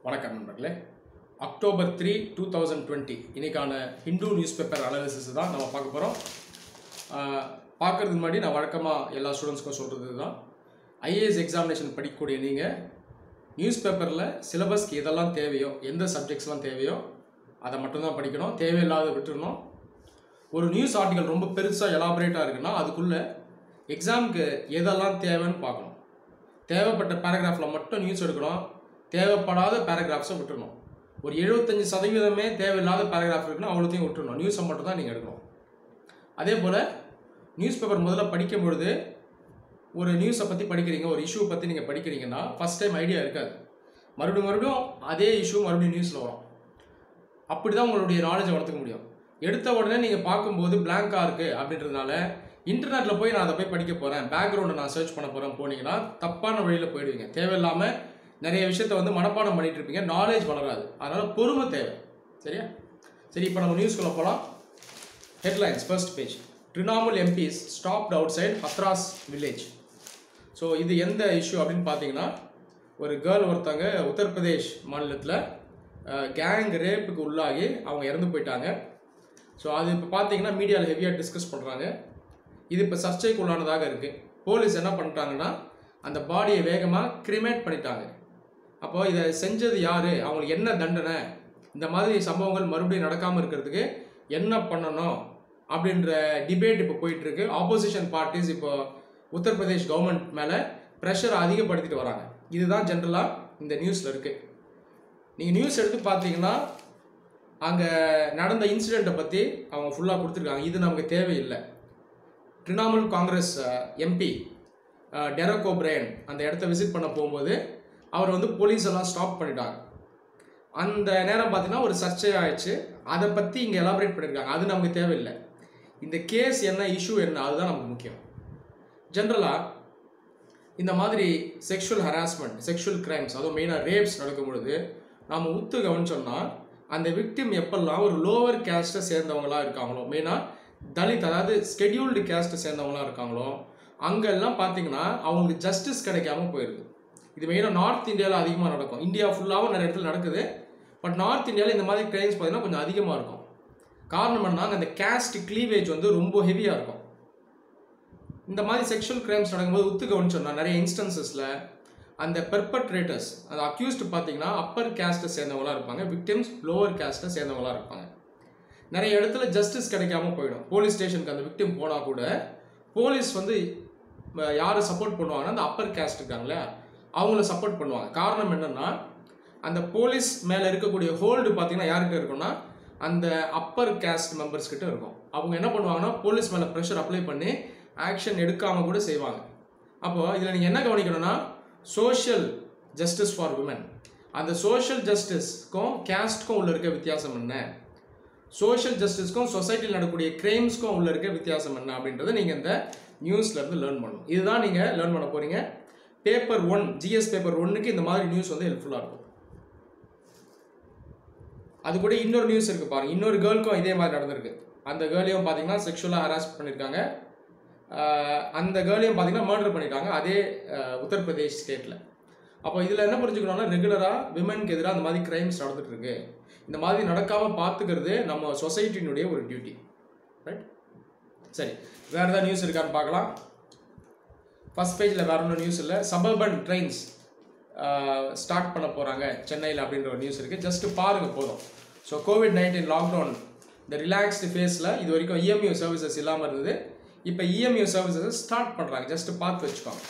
வணக்கம் நண்பர்களே October three two thousand twenty இன்னைக்கான ஹிந்து நியூஸ் பேப்பர் அனாலிசிஸ் தான் நம்ம பார்க்க போகிறோம் பார்க்கறதுக்கு முன்னாடி நான் வழக்கமாக எல்லா ஸ்டூடெண்ட்ஸ்க்கும் சொல்கிறது தான் ஐஏஎஸ் எக்ஸாமினேஷன் படிக்கக்கூடிய நீங்கள் நியூஸ் பேப்பரில் சிலபஸ்க்கு எதெல்லாம் தேவையோ எந்த சப்ஜெக்ட்ஸ்லாம் தேவையோ அதை மட்டும்தான் படிக்கணும் தேவையில்லாத விட்டுறணும் ஒரு நியூஸ் ஆர்டிகல் ரொம்ப பெருசாக எலாபரேட்டாக இருக்குன்னா அதுக்குள்ளே எக்ஸாமுக்கு எதெல்லாம் தேவைன்னு பார்க்கணும் தேவைப்பட்ட பேராகிராஃபில் மட்டும் நியூஸ் எடுக்கணும் தேவைப்படாத பேராகிராஃப்ஸை விட்டுறணும் ஒரு எழுபத்தஞ்சு சதவீதமே தேவையில்லாத பேராகிராஃப் இருக்குன்னா அவ்வளோத்தையும் விட்டுறணும் நியூஸை மட்டும் தான் நீங்கள் எடுக்கணும் அதே போல் நியூஸ் பேப்பர் முதல்ல படிக்கும் பொழுது ஒரு நியூஸை பற்றி படிக்கிறீங்க ஒரு இஷ்யூ பற்றி நீங்கள் படிக்கிறீங்கன்னா ஃபஸ்ட் டைம் ஐடியா இருக்காது மறுபடியும் மறுபடியும் அதே இஷ்யூ மறுபடியும் நியூஸில் வரும் அப்படி தான் உங்களுடைய நாலேஜை வளர்த்துக்க முடியும் எடுத்த உடனே நீங்கள் பார்க்கும்போது பிளாங்காக இருக்குது அப்படின்றதுனால இன்டர்நெட்டில் போய் நான் அதை போய் படிக்க போகிறேன் பேக்ரவுண்டை நான் சர்ச் பண்ண போகிறேன் போனீங்கன்னா தப்பான வழியில் போயிடுவீங்க தேவையில்லாமல் நிறைய விஷயத்த வந்து மனப்பாடம் பண்ணிட்டு இருப்பீங்க நாலேஜ் வளராது அதனால் பொறுமை தேவை சரியா சரி இப்போ நம்ம நியூஸ்குள்ளே போகலாம் headlines first page Trinamool MPs stopped outside Hathras village so இது எந்த இஷ்யூ அப்படின்னு பார்த்தீங்கன்னா ஒரு கேர்ள் ஒருத்தவங்க உத்தரப்பிரதேஷ் மாநிலத்தில் கேங் ரேப்புக்கு உள்ளாகி அவங்க இறந்து போயிட்டாங்க ஸோ அது இப்போ பார்த்தீங்கன்னா மீடியாவில் ஹெவியாக டிஸ்கஸ் பண்ணுறாங்க இது இப்போ சர்ச்சைக்கு உள்ளானதாக இருக்குது போலீஸ் என்ன பண்ணிட்டாங்கன்னா அந்த பாடியை வேகமாக கிரிமேட் பண்ணிட்டாங்க அப்போ இதை செஞ்சது யார் அவங்களுக்கு என்ன தண்டனை இந்த மாதிரி சம்பவங்கள் மறுபடியும் நடக்காமல் இருக்கிறதுக்கு என்ன பண்ணணும் அப்படின்ற டிபேட் இப்போ போயிட்டு இருக்கு ஆப்போசிஷன் பார்ட்டிஸ் இப்போ உத்தரப்பிரதேஷ் கவர்மெண்ட் மேலே ப்ரெஷர் அதிகப்படுத்திட்டு வராங்க இதுதான் ஜென்ரலாக இந்த நியூஸில் இருக்குது நீங்கள் நியூஸ் எடுத்து பார்த்தீங்கன்னா அங்கே நடந்த இன்சிடெண்ட்டை பற்றி அவங்க ஃபுல்லாக கொடுத்துருக்காங்க இது நமக்கு தேவையில்லை Trinamool Congress MP Derek O'Brien அந்த இடத்த விசிட் பண்ண போகும்போது அவர் வந்து போலீஸ் எல்லாம் ஸ்டாப் பண்ணிட்டாங்க அந்த நேரம் பார்த்தீங்கன்னா ஒரு சர்ச்சை ஆயிடுச்சு அதை பற்றி இங்கே எலாபரேட் பண்ணியிருக்காங்க அது நமக்கு தேவையில்லை இந்த கேஸ் என்ன இஷ்யூ என்ன அதுதான் நமக்கு முக்கியம் ஜென்ரலாக இந்த மாதிரி செக்ஷுவல் ஹராஸ்மெண்ட் செக்ஷுவல் கிரைம்ஸ் அதுவும் மெயினாக ரேப்ஸ் நடக்கும் பொழுது நாம் உத்து கவனிச்சோம்னா அந்த விக்டிம் எப்பெல்லாம் ஒரு லோவர் கேஸ்ட்டை சேர்ந்தவங்களா இருக்காங்களோ மெயினாக தலித் அதாவது ஸ்கெடியூல்டு கேஸ்ட்டை சேர்ந்தவங்களா இருக்காங்களோ அங்கெல்லாம் பார்த்தீங்கன்னா அவங்களுக்கு ஜஸ்டிஸ் கிடைக்காம போயிடுது இது மெயினாக நார்த் இந்தியாவில் அதிகமாக நடக்கும் இந்தியா ஃபுல்லாகவும் நிறைய இடத்துல நடக்குது பட் நார்த் இந்தியாவில் இந்த மாதிரி கிரைம்ஸ் பார்த்தீங்கன்னா கொஞ்சம் அதிகமாக இருக்கும் காரணம் என்ன அந்த கேஸ்ட் க்ளீவேஜ் வந்து ரொம்ப ஹெவியாக இருக்கும் இந்த மாதிரி செக்ஷுவல் கிரைம்ஸ் நடக்கும்போது ஒத்து கவனிச்சோம்னா நிறைய இன்ஸ்டன்சஸில் அந்த பெர்பட்ரேட்டர்ஸ் அந்த அக்யூஸ்ட் பார்த்தீங்கன்னா அப்பர் கேஸ்ட்டை சேர்ந்தவங்களா இருப்பாங்க விக்டிம்ஸ் லோவர் கேஸ்ட்டை சேர்ந்தவங்களா இருப்பாங்க நிறைய இடத்துல ஜஸ்டிஸ் கிடைக்காம போயிடும் போலீஸ் ஸ்டேஷனுக்கு அந்த விக்டிம் போனால் கூட போலீஸ் வந்து யாரை சப்போர்ட் பண்ணுவாங்கன்னா அந்த அப்பர் கேஸ்ட் இருக்காங்களே அவங்கள சப்போர்ட் பண்ணுவாங்க காரணம் என்னன்னா அந்த போலீஸ் மேலே இருக்கக்கூடிய ஹோல்டு பார்த்தீங்கன்னா யார்கிட்ட இருக்கும்னா அந்த அப்பர் கேஸ்ட் மெம்பர்ஸ் கிட்ட இருக்கும் அவங்க என்ன பண்ணுவாங்கன்னா போலீஸ் மேலே ப்ரெஷர் அப்ளை பண்ணி ஆக்ஷன் எடுக்காமல் கூட செய்வாங்க அப்போ இதில் நீங்கள் என்ன கவனிக்கணும்னா சோஷியல் ஜஸ்டிஸ் ஃபார் உமன் அந்த சோஷியல் ஜஸ்டிஸ்க்கும் கேஸ்ட்க்கும் உள்ள இருக்க வித்தியாசம் என்ன சோஷியல் ஜஸ்டிஸ்க்கும் சொசைட்டியில் நடக்கக்கூடிய கிரைம்ஸ்க்கும் உள்ள இருக்க வித்தியாசம் என்ன அப்படின்றத நீங்கள் இந்த நியூஸ்லேருந்து லேர்ன் பண்ணணும் இதுதான் நீங்கள் லேர்ன் பண்ண போகிறீங்க பேப்பர் ஒன் ஜிஎஸ் பேப்பர் ஒன்னுக்கு இந்த மாதிரி நியூஸ் வந்து ஹெல்ப்ஃபுல்லாக இருக்கும் அது கூட இன்னொரு நியூஸ் இருக்குது பாருங்கள் இன்னொரு கேர்ளுக்கும் இதே மாதிரி நடந்திருக்கு அந்த கேர்ளையும் பார்த்தீங்கன்னா செக்ஷுவலாக ஹராஸ் பண்ணியிருக்காங்க அந்த கேர்ளையும் பார்த்தீங்கன்னா மர்டர் பண்ணிட்டாங்க அதே உத்தரப்பிரதேஷ் ஸ்டேட்டில் அப்போ இதில் என்ன புரிஞ்சுக்கணும்னா ரெகுலராக விமனுக்கு எதிராக அந்த மாதிரி கிரைம்ஸ் நடந்துட்டு இருக்கு இந்த மாதிரி நடக்காமல் பார்த்துக்கிறது நம்ம சொசைட்டினுடைய ஒரு டியூட்டி ரைட் சரி வேறு ஏதாவது நியூஸ் இருக்கான்னு பார்க்கலாம் ஃபஸ்ட் பேஜில் வேறு ஒன்றும் நியூஸ் இல்லை சபர்பன் ட்ரெயின்ஸ் ஸ்டார்ட் பண்ண போகிறாங்க சென்னையில் அப்படின்ற ஒரு நியூஸ் இருக்குது ஜஸ்ட்டு பாருங்கள் போதும் ஸோ கோவிட் நைன்டீன் லாக்டவுன் இந்த ரிலாக்ஸ்டு ஃபேஸில் இது வரைக்கும் இஎம்யூ சர்வீசஸ் இல்லாமல் இருந்தது இப்போ இஎம்யூ சர்வீசஸ் ஸ்டார்ட் பண்ணுறாங்க ஜஸ்ட்டு பார்த்து வச்சுக்கோங்க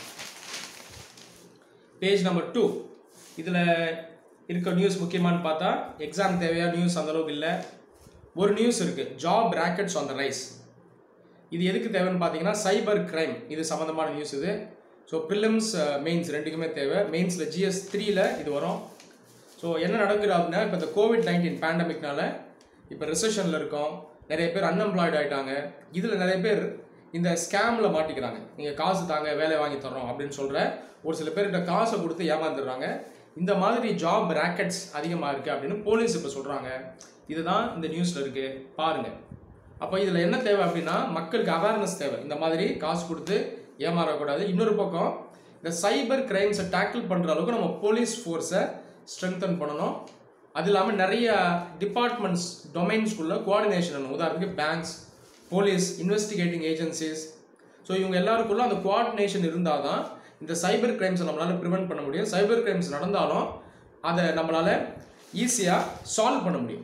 பேஜ் நம்பர் டூ இதில் இருக்க நியூஸ் முக்கியமானு பார்த்தா எக்ஸாம் தேவையா நியூஸ் அந்தளவுக்கு இல்லை ஒரு நியூஸ் இருக்குது job rackets on the rise இது எதுக்கு தேவைன்னு பார்த்தீங்கன்னா சைபர் கிரைம் இது சம்மந்தமான நியூஸ் இது ஸோ ப்ரிலிம்ஸ் மெயின்ஸ் ரெண்டுக்குமே தேவை மெயின்ஸில் ஜிஎஸ் த்ரீயில் இது வரும் ஸோ என்ன நடக்குது அப்படின்னா இப்போ இந்த கோவிட் நைன்டீன் பேண்டமிக்னால இப்போ ரிசெஷனில் இருக்கோம் நிறைய பேர் அன்எம்ப்ளாய்டு ஆகிட்டாங்க இதில் நிறைய பேர் இந்த ஸ்கேமில் மாட்டிக்கிறாங்க நீங்கள் காசு தாங்க வேலை வாங்கி தரோம் அப்படின்னு சொல்கிற ஒரு சில பேர்கிட்ட காசை கொடுத்து ஏமாந்துடுறாங்க இந்த மாதிரி ஜாப் ரேக்கெட்ஸ் அதிகமாக இருக்குது அப்படின்னு போலீஸ் இப்போ சொல்கிறாங்க இதுதான் இந்த நியூஸில் இருக்குது பாருங்கள் அப்போ இதில் என்ன தேவை அப்படின்னா மக்களுக்கு அவேர்னஸ் தேவை இந்த மாதிரி காசு கொடுத்து ஏமாறக்கூடாது இன்னொரு பக்கம் இந்த சைபர் கிரைம்ஸை டேக்கிள் பண்ணுற அளவுக்கு நம்ம போலீஸ் ஃபோர்ஸை ஸ்ட்ரெங்தன் பண்ணணும் அது இல்லாமல் நிறைய டிபார்ட்மெண்ட்ஸ் டொமைன்ஸ்குள்ள கோஆர்டினேஷன் உதாரணத்துக்கு banks police investigating agencies so இவங்க எல்லாருக்குள்ள அந்த கோஆர்டினேஷன் இருந்தால் தான் இந்த சைபர் கிரைம்ஸை நம்மளால் ப்ரிவென்ட் பண்ண முடியும் சைபர் கிரைம்ஸ் நடந்தாலும் அதை நம்மளால் ஈஸியாக சால்வ் பண்ண முடியும்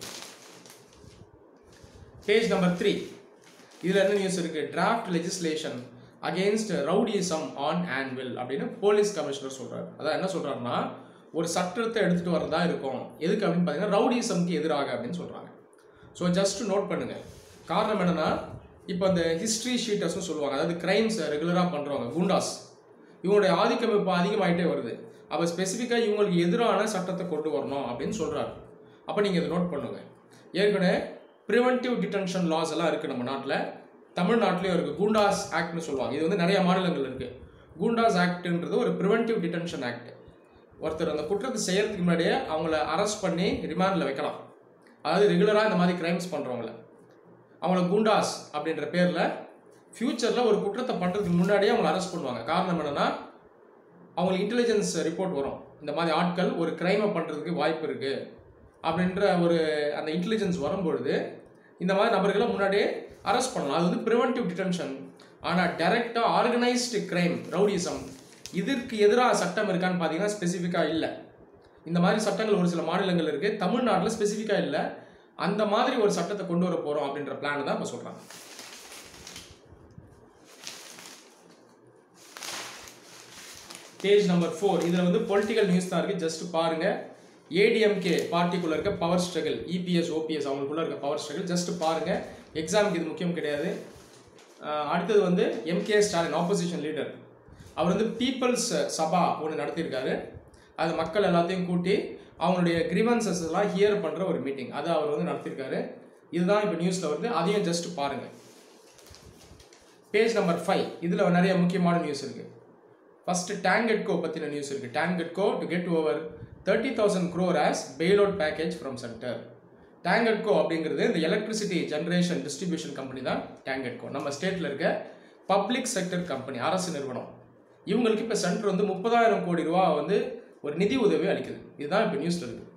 பேஜ் நம்பர் த்ரீ இதில் என்ன நியூஸ் இருக்குது draft legislation against rowdyism on anvil அப்படின்னு போலீஸ் கமிஷனர் சொல்கிறார் அதான் என்ன சொல்கிறாருன்னா ஒரு சட்டத்தை எடுத்துகிட்டு வரதா இருக்கும் எதுக்கு அப்படின்னு பார்த்தீங்கன்னா ரவுடிசம்க்கு எதிராக அப்படின்னு சொல்கிறாங்க ஸோ ஜஸ்ட் நோட் பண்ணுங்கள் காரணம் என்னென்னா இப்போ அந்த ஹிஸ்ட்ரி ஷீட்டர்ஸ்னு சொல்லுவாங்க அதாவது கிரைம்ஸ் ரெகுலராக பண்ணுறவங்க குண்டாஸ் இவங்களுடைய ஆதிக்கம் இப்போ அதிகமாயிட்டே வருது அப்போ ஸ்பெசிஃபிக்காக இவங்களுக்கு எதிரான சட்டத்தை கொண்டு வரணும் அப்படின்னு சொல்கிறாரு அப்போ நீங்கள் இதை நோட் பண்ணுங்க ஏற்கனவே ப்ரிவென்டிவ் டிடென்ஷன் லாஸ் எல்லாம் இருக்குது நம்ம நாட்டில் தமிழ்நாட்டிலையும் இருக்குது கூண்டாஸ் ஆக்ட்னு சொல்லுவாங்க இது வந்து நிறைய மாநிலங்கள் இருக்குது கூண்டாஸ் ஆக்ட்ன்றது ஒரு ப்ரிவென்டிவ் டிடென்ஷன் ஆக்ட் ஒருத்தர் அந்த குற்றத்தை செய்யறதுக்கு முன்னாடியே அவங்கள அரெஸ்ட் பண்ணி ரிமாண்டில் வைக்கலாம் அதாவது ரெகுலராக இந்த மாதிரி கிரைம்ஸ் பண்ணுறவங்கள அவங்கள குண்டாஸ் அப்படின்ற பேரில் ஃப்யூச்சரில் ஒரு குற்றத்தை பண்ணுறதுக்கு முன்னாடியே அவங்கள அரெஸ்ட் பண்ணுவாங்க காரணம் என்னென்னா அவங்களுக்கு இன்டெலிஜென்ஸ் ரிப்போர்ட் வரும் இந்த மாதிரி ஆட்கள் ஒரு கிரைமை பண்ணுறதுக்கு வாய்ப்பு இருக்குது அப்படின்ற ஒரு அந்த இன்டெலிஜென்ஸ் வரும்பொழுது இந்த மாதிரி நபர்களை முன்னாடியே அரெஸ்ட் பண்ணலாம் அது வந்து ப்ரிவென்டிவ் டிடென்ஷன் ஆனால் டைரெக்டாக ஆர்கனைஸ்டு கிரைம் ரவுடிசம் இதற்கு எதிராக சட்டம் இருக்கான்னு பார்த்தீங்கன்னா ஸ்பெசிஃபிக்காக இல்லை இந்த மாதிரி சட்டங்கள் ஒரு சில மாநிலங்கள் இருக்குது தமிழ்நாட்டில் ஸ்பெசிஃபிக்காக இல்லை அந்த மாதிரி ஒரு சட்டத்தை கொண்டு வர போகிறோம் அப்படின்ற பிளான் தான் இப்போ சொல்கிறாங்க பேஜ் நம்பர் ஃபோர் இதில் வந்து பொலிட்டிக்கல் நியூஸ் தான் இருக்குது ஜஸ்ட் பாருங்கள் ஏடிஎம்கே பார்ட்டிக்குள்ளே இருக்க பவர் ஸ்ட்ரகிள் இபிஎஸ் ஓபிஎஸ் அவங்களுக்குள்ள இருக்க பவர் ஸ்ட்ரகிள் ஜஸ்ட் பாருங்கள் எக்ஸாமுக்கு இது முக்கியம் கிடையாது அஹ் அடுத்தது வந்து எம்கே ஸ்டாலின் ஆப்போசிஷன் லீடர் அவர் வந்து பீப்புள்ஸ் சபா ஒன்று நடத்தியிருக்காரு அது மக்கள் எல்லாத்தையும் கூட்டி அவங்களுடைய கிரிவன்சஸ் எல்லாம் ஹியர் பண்ணுற ஒரு மீட்டிங் அதை அவர் வந்து நடத்தியிருக்காரு இதுதான் இப்போ நியூஸில் வருது அதையும் ஜஸ்ட் பாருங்கள் பேஜ் நம்பர் ஃபைவ் இதில் நிறைய முக்கியமான நியூஸ் இருக்குது ஃபர்ஸ்ட் டேங்கெட்கோ பற்றின நியூஸ் இருக்குது Tangedco to get over thirty thousand crore as bailout package from centre Tangedco அப்படிங்கிறது இந்த எலக்ட்ரிசிட்டி ஜென்ரேஷன் டிஸ்ட்ரிபியூஷன் கம்பெனி தான் டேங்கெட்கோ நம்ம ஸ்டேட்டில் இருக்க பப்ளிக் செக்டர் கம்பெனி அரசு நிறுவனம் இவங்களுக்கு இப்போ சென்டர் வந்து முப்பதாயிரம் கோடி ரூபா வந்து ஒரு நிதி உதவி அளிக்குது இதுதான் இப்போ நியூஸில் இருக்குது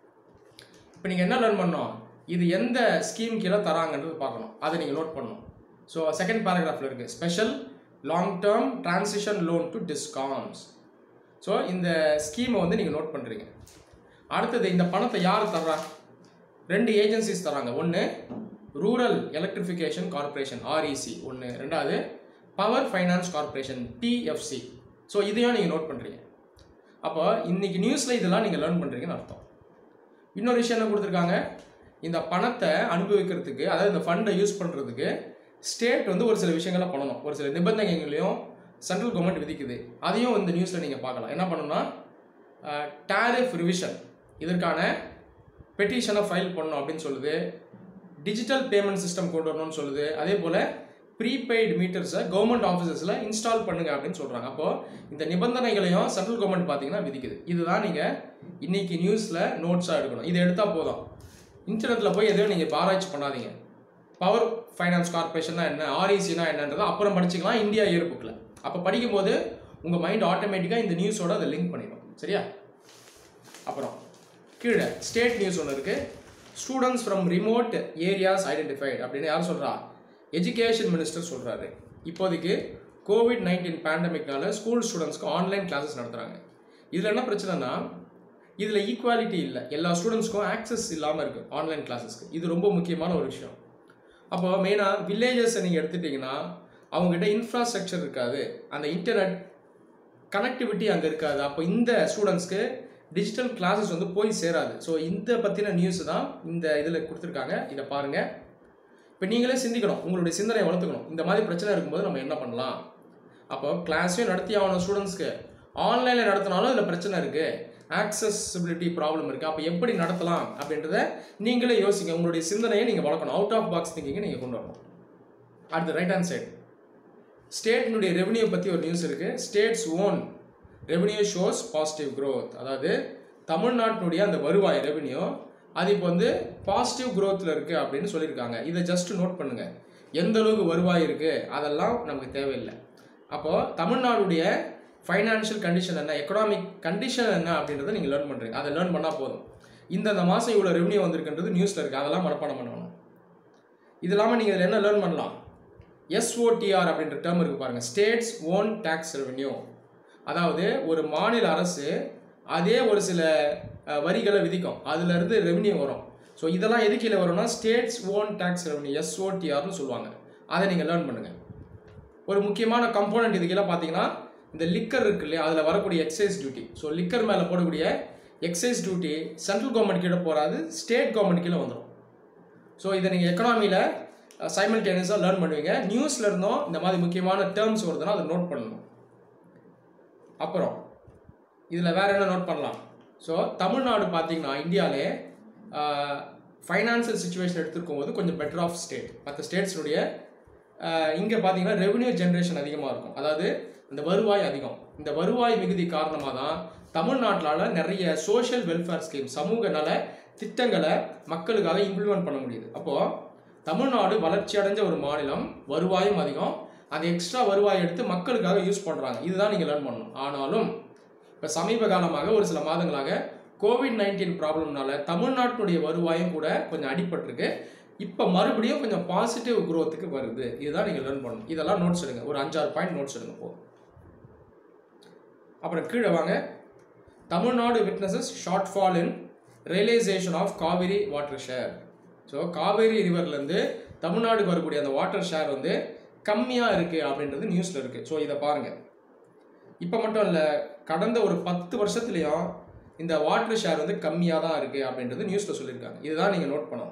இப்போ நீங்கள் என்ன லேர்ன் பண்ணோம் இது எந்த ஸ்கீம் கீழே தராங்கன்றது பார்க்கணும் அதை நீங்கள் நோட் பண்ணணும் ஸோ செகண்ட் பேராகிராஃபில் இருக்குது special long term transition loan to discoms so இந்த ஸ்கீமை வந்து நீங்கள் நோட் பண்ணுறீங்க அடுத்தது இந்த பணத்தை யார் தர்றா ரெண்டு ஏஜென்சிஸ் தராங்க ஒன்று ரூரல் எலக்ட்ரிஃபிகேஷன் கார்ப்பரேஷன் ஆர்இசி ஒன்று ரெண்டாவது power finance corporation PFC so இதையும் நீங்கள் நோட் பண்ணுறீங்க அப்போ இன்னைக்கு நியூஸில் இதெல்லாம் நீங்கள் லேர்ன் பண்ணுறீங்கன்னு அர்த்தம் இன்னொரு விஷயம் என்ன கொடுத்துருக்காங்க இந்த பணத்தை அனுபவிக்கிறதுக்கு அதாவது இந்த ஃபண்டை யூஸ் பண்ணுறதுக்கு ஸ்டேட் வந்து ஒரு சில விஷயங்களை பண்ணணும் ஒரு சில நிபந்தனைகளையும் சென்ட்ரல் கவர்மெண்ட் விதிக்குது அதையும் இந்த நியூஸில் நீங்கள் பார்க்கலாம் என்ன பண்ணணும்னா டேரிஃப் ரிவிஷன் இதற்கான பெட்டிஷனை ஃபைல் பண்ணணும் அப்படின்னு சொல்லுது டிஜிட்டல் பேமெண்ட் சிஸ்டம் கொண்டு வரணும்னு சொல்லுது அதே போல் ப்ரீபெய்டு மீட்டர்ஸை கவர்மெண்ட் ஆஃபீஸஸில் இன்ஸ்டால் பண்ணுங்க அப்படின்னு சொல்கிறாங்க அப்போது இந்த நிபந்தனைகளையும் சென்ட்ரல் கவர்மெண்ட் பார்த்தீங்கன்னா விதிக்குது இதுதான் நீங்கள் இன்னைக்கு நியூஸில் நோட்ஸாக எடுக்கணும் இது எடுத்தால் போதும் இன்டர்நெட்டில் போய் எதையும் நீங்கள் ஆராய்ச்சி பண்ணாதீங்க பவர் ஃபைனான்ஸ் கார்பரேஷன்னா என்ன ஆர்இசினா என்னன்றதை அப்புறம் படிச்சுக்கலாம் இந்தியா இயர் புக்கில் அப்போ படிக்கும்போது உங்கள் மைண்ட் ஆட்டோமேட்டிக்காக இந்த நியூஸோட அதை லிங்க் பண்ணிடும் சரியா அப்புறம் கீழே ஸ்டேட் நியூஸ் ஒன்று இருக்குது students from remote areas identified அப்படின்னு யார் சொல்கிறா எஜுகேஷன் மினிஸ்டர் சொல்கிறாரு இப்போதைக்கு கோவிட் நைன்டீன் பேண்டமிக்னால ஸ்கூல் ஸ்டூடெண்ட்ஸ்க்கு ஆன்லைன் கிளாஸஸ் நடத்துகிறாங்க இதில் என்ன பிரச்சனைனா இதில் ஈக்குவாலிட்டி இல்லை எல்லா ஸ்டூடெண்ட்ஸ்க்கும் ஆக்சஸ் இல்லாமல் இருக்குது ஆன்லைன் கிளாஸஸ்க்கு இது ரொம்ப முக்கியமான ஒரு விஷயம் அப்போ மெயினாக வில்லேஜஸை நீங்கள் எடுத்துட்டிங்கன்னா அவங்ககிட்ட இன்ஃப்ராஸ்ட்ரக்சர் இருக்காது அந்த இன்டர்நெட் கனெக்டிவிட்டி அங்கே இருக்காது அப்போ இந்த ஸ்டூடெண்ட்ஸ்க்கு டிஜிட்டல் கிளாஸஸ் வந்து போய் சேராது ஸோ இந்த பற்றின நியூஸ் தான் இந்த இதில் கொடுத்துருக்காங்க இதை பாருங்கள் இப்போ நீங்களே சிந்திக்கணும் உங்களுடைய சிந்தனையை வளர்த்துக்கணும் இந்த மாதிரி பிரச்சனை இருக்கும்போது நம்ம என்ன பண்ணலாம் அப்போ கிளாஸையும் நடத்தி ஆகணும் ஸ்டூடெண்ட்ஸ்க்கு ஆன்லைனில் நடத்தினாலும் இதில் பிரச்சனை இருக்குது ஆக்சசிபிலிட்டி ப்ராப்ளம் இருக்குது அப்போ எப்படி நடத்தலாம் அப்படின்றத நீங்களே யோசிங்க உங்களுடைய சிந்தனையை நீங்கள் வளர்க்கணும் அவுட் ஆஃப் பாக்ஸ் திங்கிங்கை நீங்கள் கொண்டு வரணும் அடுத்து ரைட் ஹேண்ட் சைடு ஸ்டேட்டினுடைய ரெவன்யூ பற்றி ஒரு நியூஸ் இருக்குது states own revenue shows positive growth அதாவது தமிழ்நாட்டினுடைய அந்த வருவாய் ரெவன்யூ அது இப்போ வந்து பாசிட்டிவ் growthல இருக்குது அப்படின்னு சொல்லியிருக்காங்க இதை ஜஸ்ட் நோட் பண்ணுங்கள் எந்த அளவுக்கு வருவாய் இருக்குது அதெல்லாம் நமக்கு தேவையில்லை அப்போது தமிழ்நாடுடைய ஃபைனான்ஷியல் கண்டிஷன் என்ன எக்கனாமிக் கண்டிஷன் என்ன அப்படின்றத நீங்கள் லேர்ன் பண்ணுறீங்க அதை லேர்ன் பண்ணால் போதும் இந்தந்த மாதம் இவ்வளோ ரெவன்யூ வந்திருக்குன்றது நியூஸில் இருக்குது அதெல்லாம் மனப்பாடம் பண்ணணும் இது இல்லாமல் நீங்கள் இதில் என்ன லேர்ன் பண்ணலாம் எஸ்ஓடிஆர் அப்படின்ற டேர்ம் இருக்குது பாருங்கள் ஸ்டேட்ஸ் ஓன் டேக்ஸ் ரெவென்யூ அதாவது ஒரு மாநில அரசு அதே ஒரு சில அஹ், வரிகளை விதிக்கும் அதுலேருந்து ரெவென்யூ வரும் ஸோ இதெல்லாம் எது கீழே வரும்னா ஸ்டேட்ஸ் ஓன் டேக்ஸ் ரெவென்யூ எஸ்ஓடிஆர்னு சொல்லுவாங்க அதை நீங்கள் லேர்ன் பண்ணுங்கள் ஒரு முக்கியமான கம்போனன்ட் இது கீழே பார்த்தீங்கன்னா இந்த லிக்கர் இருக்கு இல்லையா அதில் வரக்கூடிய எக்ஸைஸ் டியூட்டி ஸோ லிக்கர் மேலே போடக்கூடிய எக்ஸைஸ் டியூட்டி சென்ட்ரல் கவர்மெண்ட் கீழே போகாது ஸ்டேட் கவர்மெண்ட் கீழே வந்துடும் ஸோ இதை நீங்கள் எக்கனாமியில் சைமல்டேனியஸாக லேர்ன் பண்ணுவீங்க நியூஸில் இருந்தும் இந்த மாதிரி முக்கியமான டேர்ம்ஸ் வருதுன்னா அதை நோட் பண்ணணும் அப்புறம் இதில் வேற என்ன நோட் பண்ணலாம் ஸோ தமிழ்நாடு பார்த்தீங்கன்னா இந்தியாவிலே ஃபைனான்சியல் சுச்சுவேஷன் எடுத்துருக்கும் போது கொஞ்சம் பெட்டர் ஆஃப் ஸ்டேட் மற்ற ஸ்டேட்ஸுடைய இங்கே பார்த்தீங்கன்னா ரெவென்யூ ஜென்ரேஷன் அதிகமாக இருக்கும் அதாவது இந்த வருவாய் அதிகம் இந்த வருவாய் மிகுதி காரணமாக தான் தமிழ்நாட்டிலால நிறைய சோஷியல் வெல்ஃபேர் ஸ்கீம் சமூக நல திட்டங்களை மக்களுக்காக இம்ப்ளிமெண்ட் பண்ண முடியுது அப்போது தமிழ்நாடு வளர்ச்சி அடைஞ்ச ஒரு மாநிலம் வருவாயும் அதிகம் அந்த எக்ஸ்ட்ரா வருவாய் எடுத்து மக்களுக்காக யூஸ் பண்ணுறாங்க இதுதான் நீங்கள் லேர்ன் பண்ணணும் ஆனாலும் இப்போ சமீப காலமாக ஒரு சில மாதங்களாக கோவிட் நைன்டீன் ப்ராப்ளம்னால தமிழ்நாட்டினுடைய வருவாயும் கூட கொஞ்சம் அடிபட்டிருக்கு இப்போ மறுபடியும் கொஞ்சம் பாசிட்டிவ் growth-க்கு வருது இதுதான் நீங்கள் லேர்ன் பண்ணணும் இதெல்லாம் நோட்ஸ் எடுங்க ஒரு அஞ்சாறு பாயிண்ட் நோட்ஸ் எடுங்க போதும் அப்புறம் கீழே வாங்க Tamil Nadu witnesses shortfall in realisation of Cauvery water share so Cauvery ரிவர்லேருந்து தமிழ்நாடுக்கு வரக்கூடிய அந்த வாட்டர் ஷேர் வந்து கம்மியாக இருக்குது அப்படின்றது நியூஸில் இருக்குது ஸோ இதை பாருங்கள் இப்போ மட்டும் இல்லை கடந்த ஒரு பத்து வருஷத்துலேயும் இந்த வாட்டர் ஷேர் வந்து கம்மியாக தான் இருக்குது அப்படின்றது நியூஸில் சொல்லியிருக்காங்க இதுதான் நீங்கள் நோட் பண்ணணும்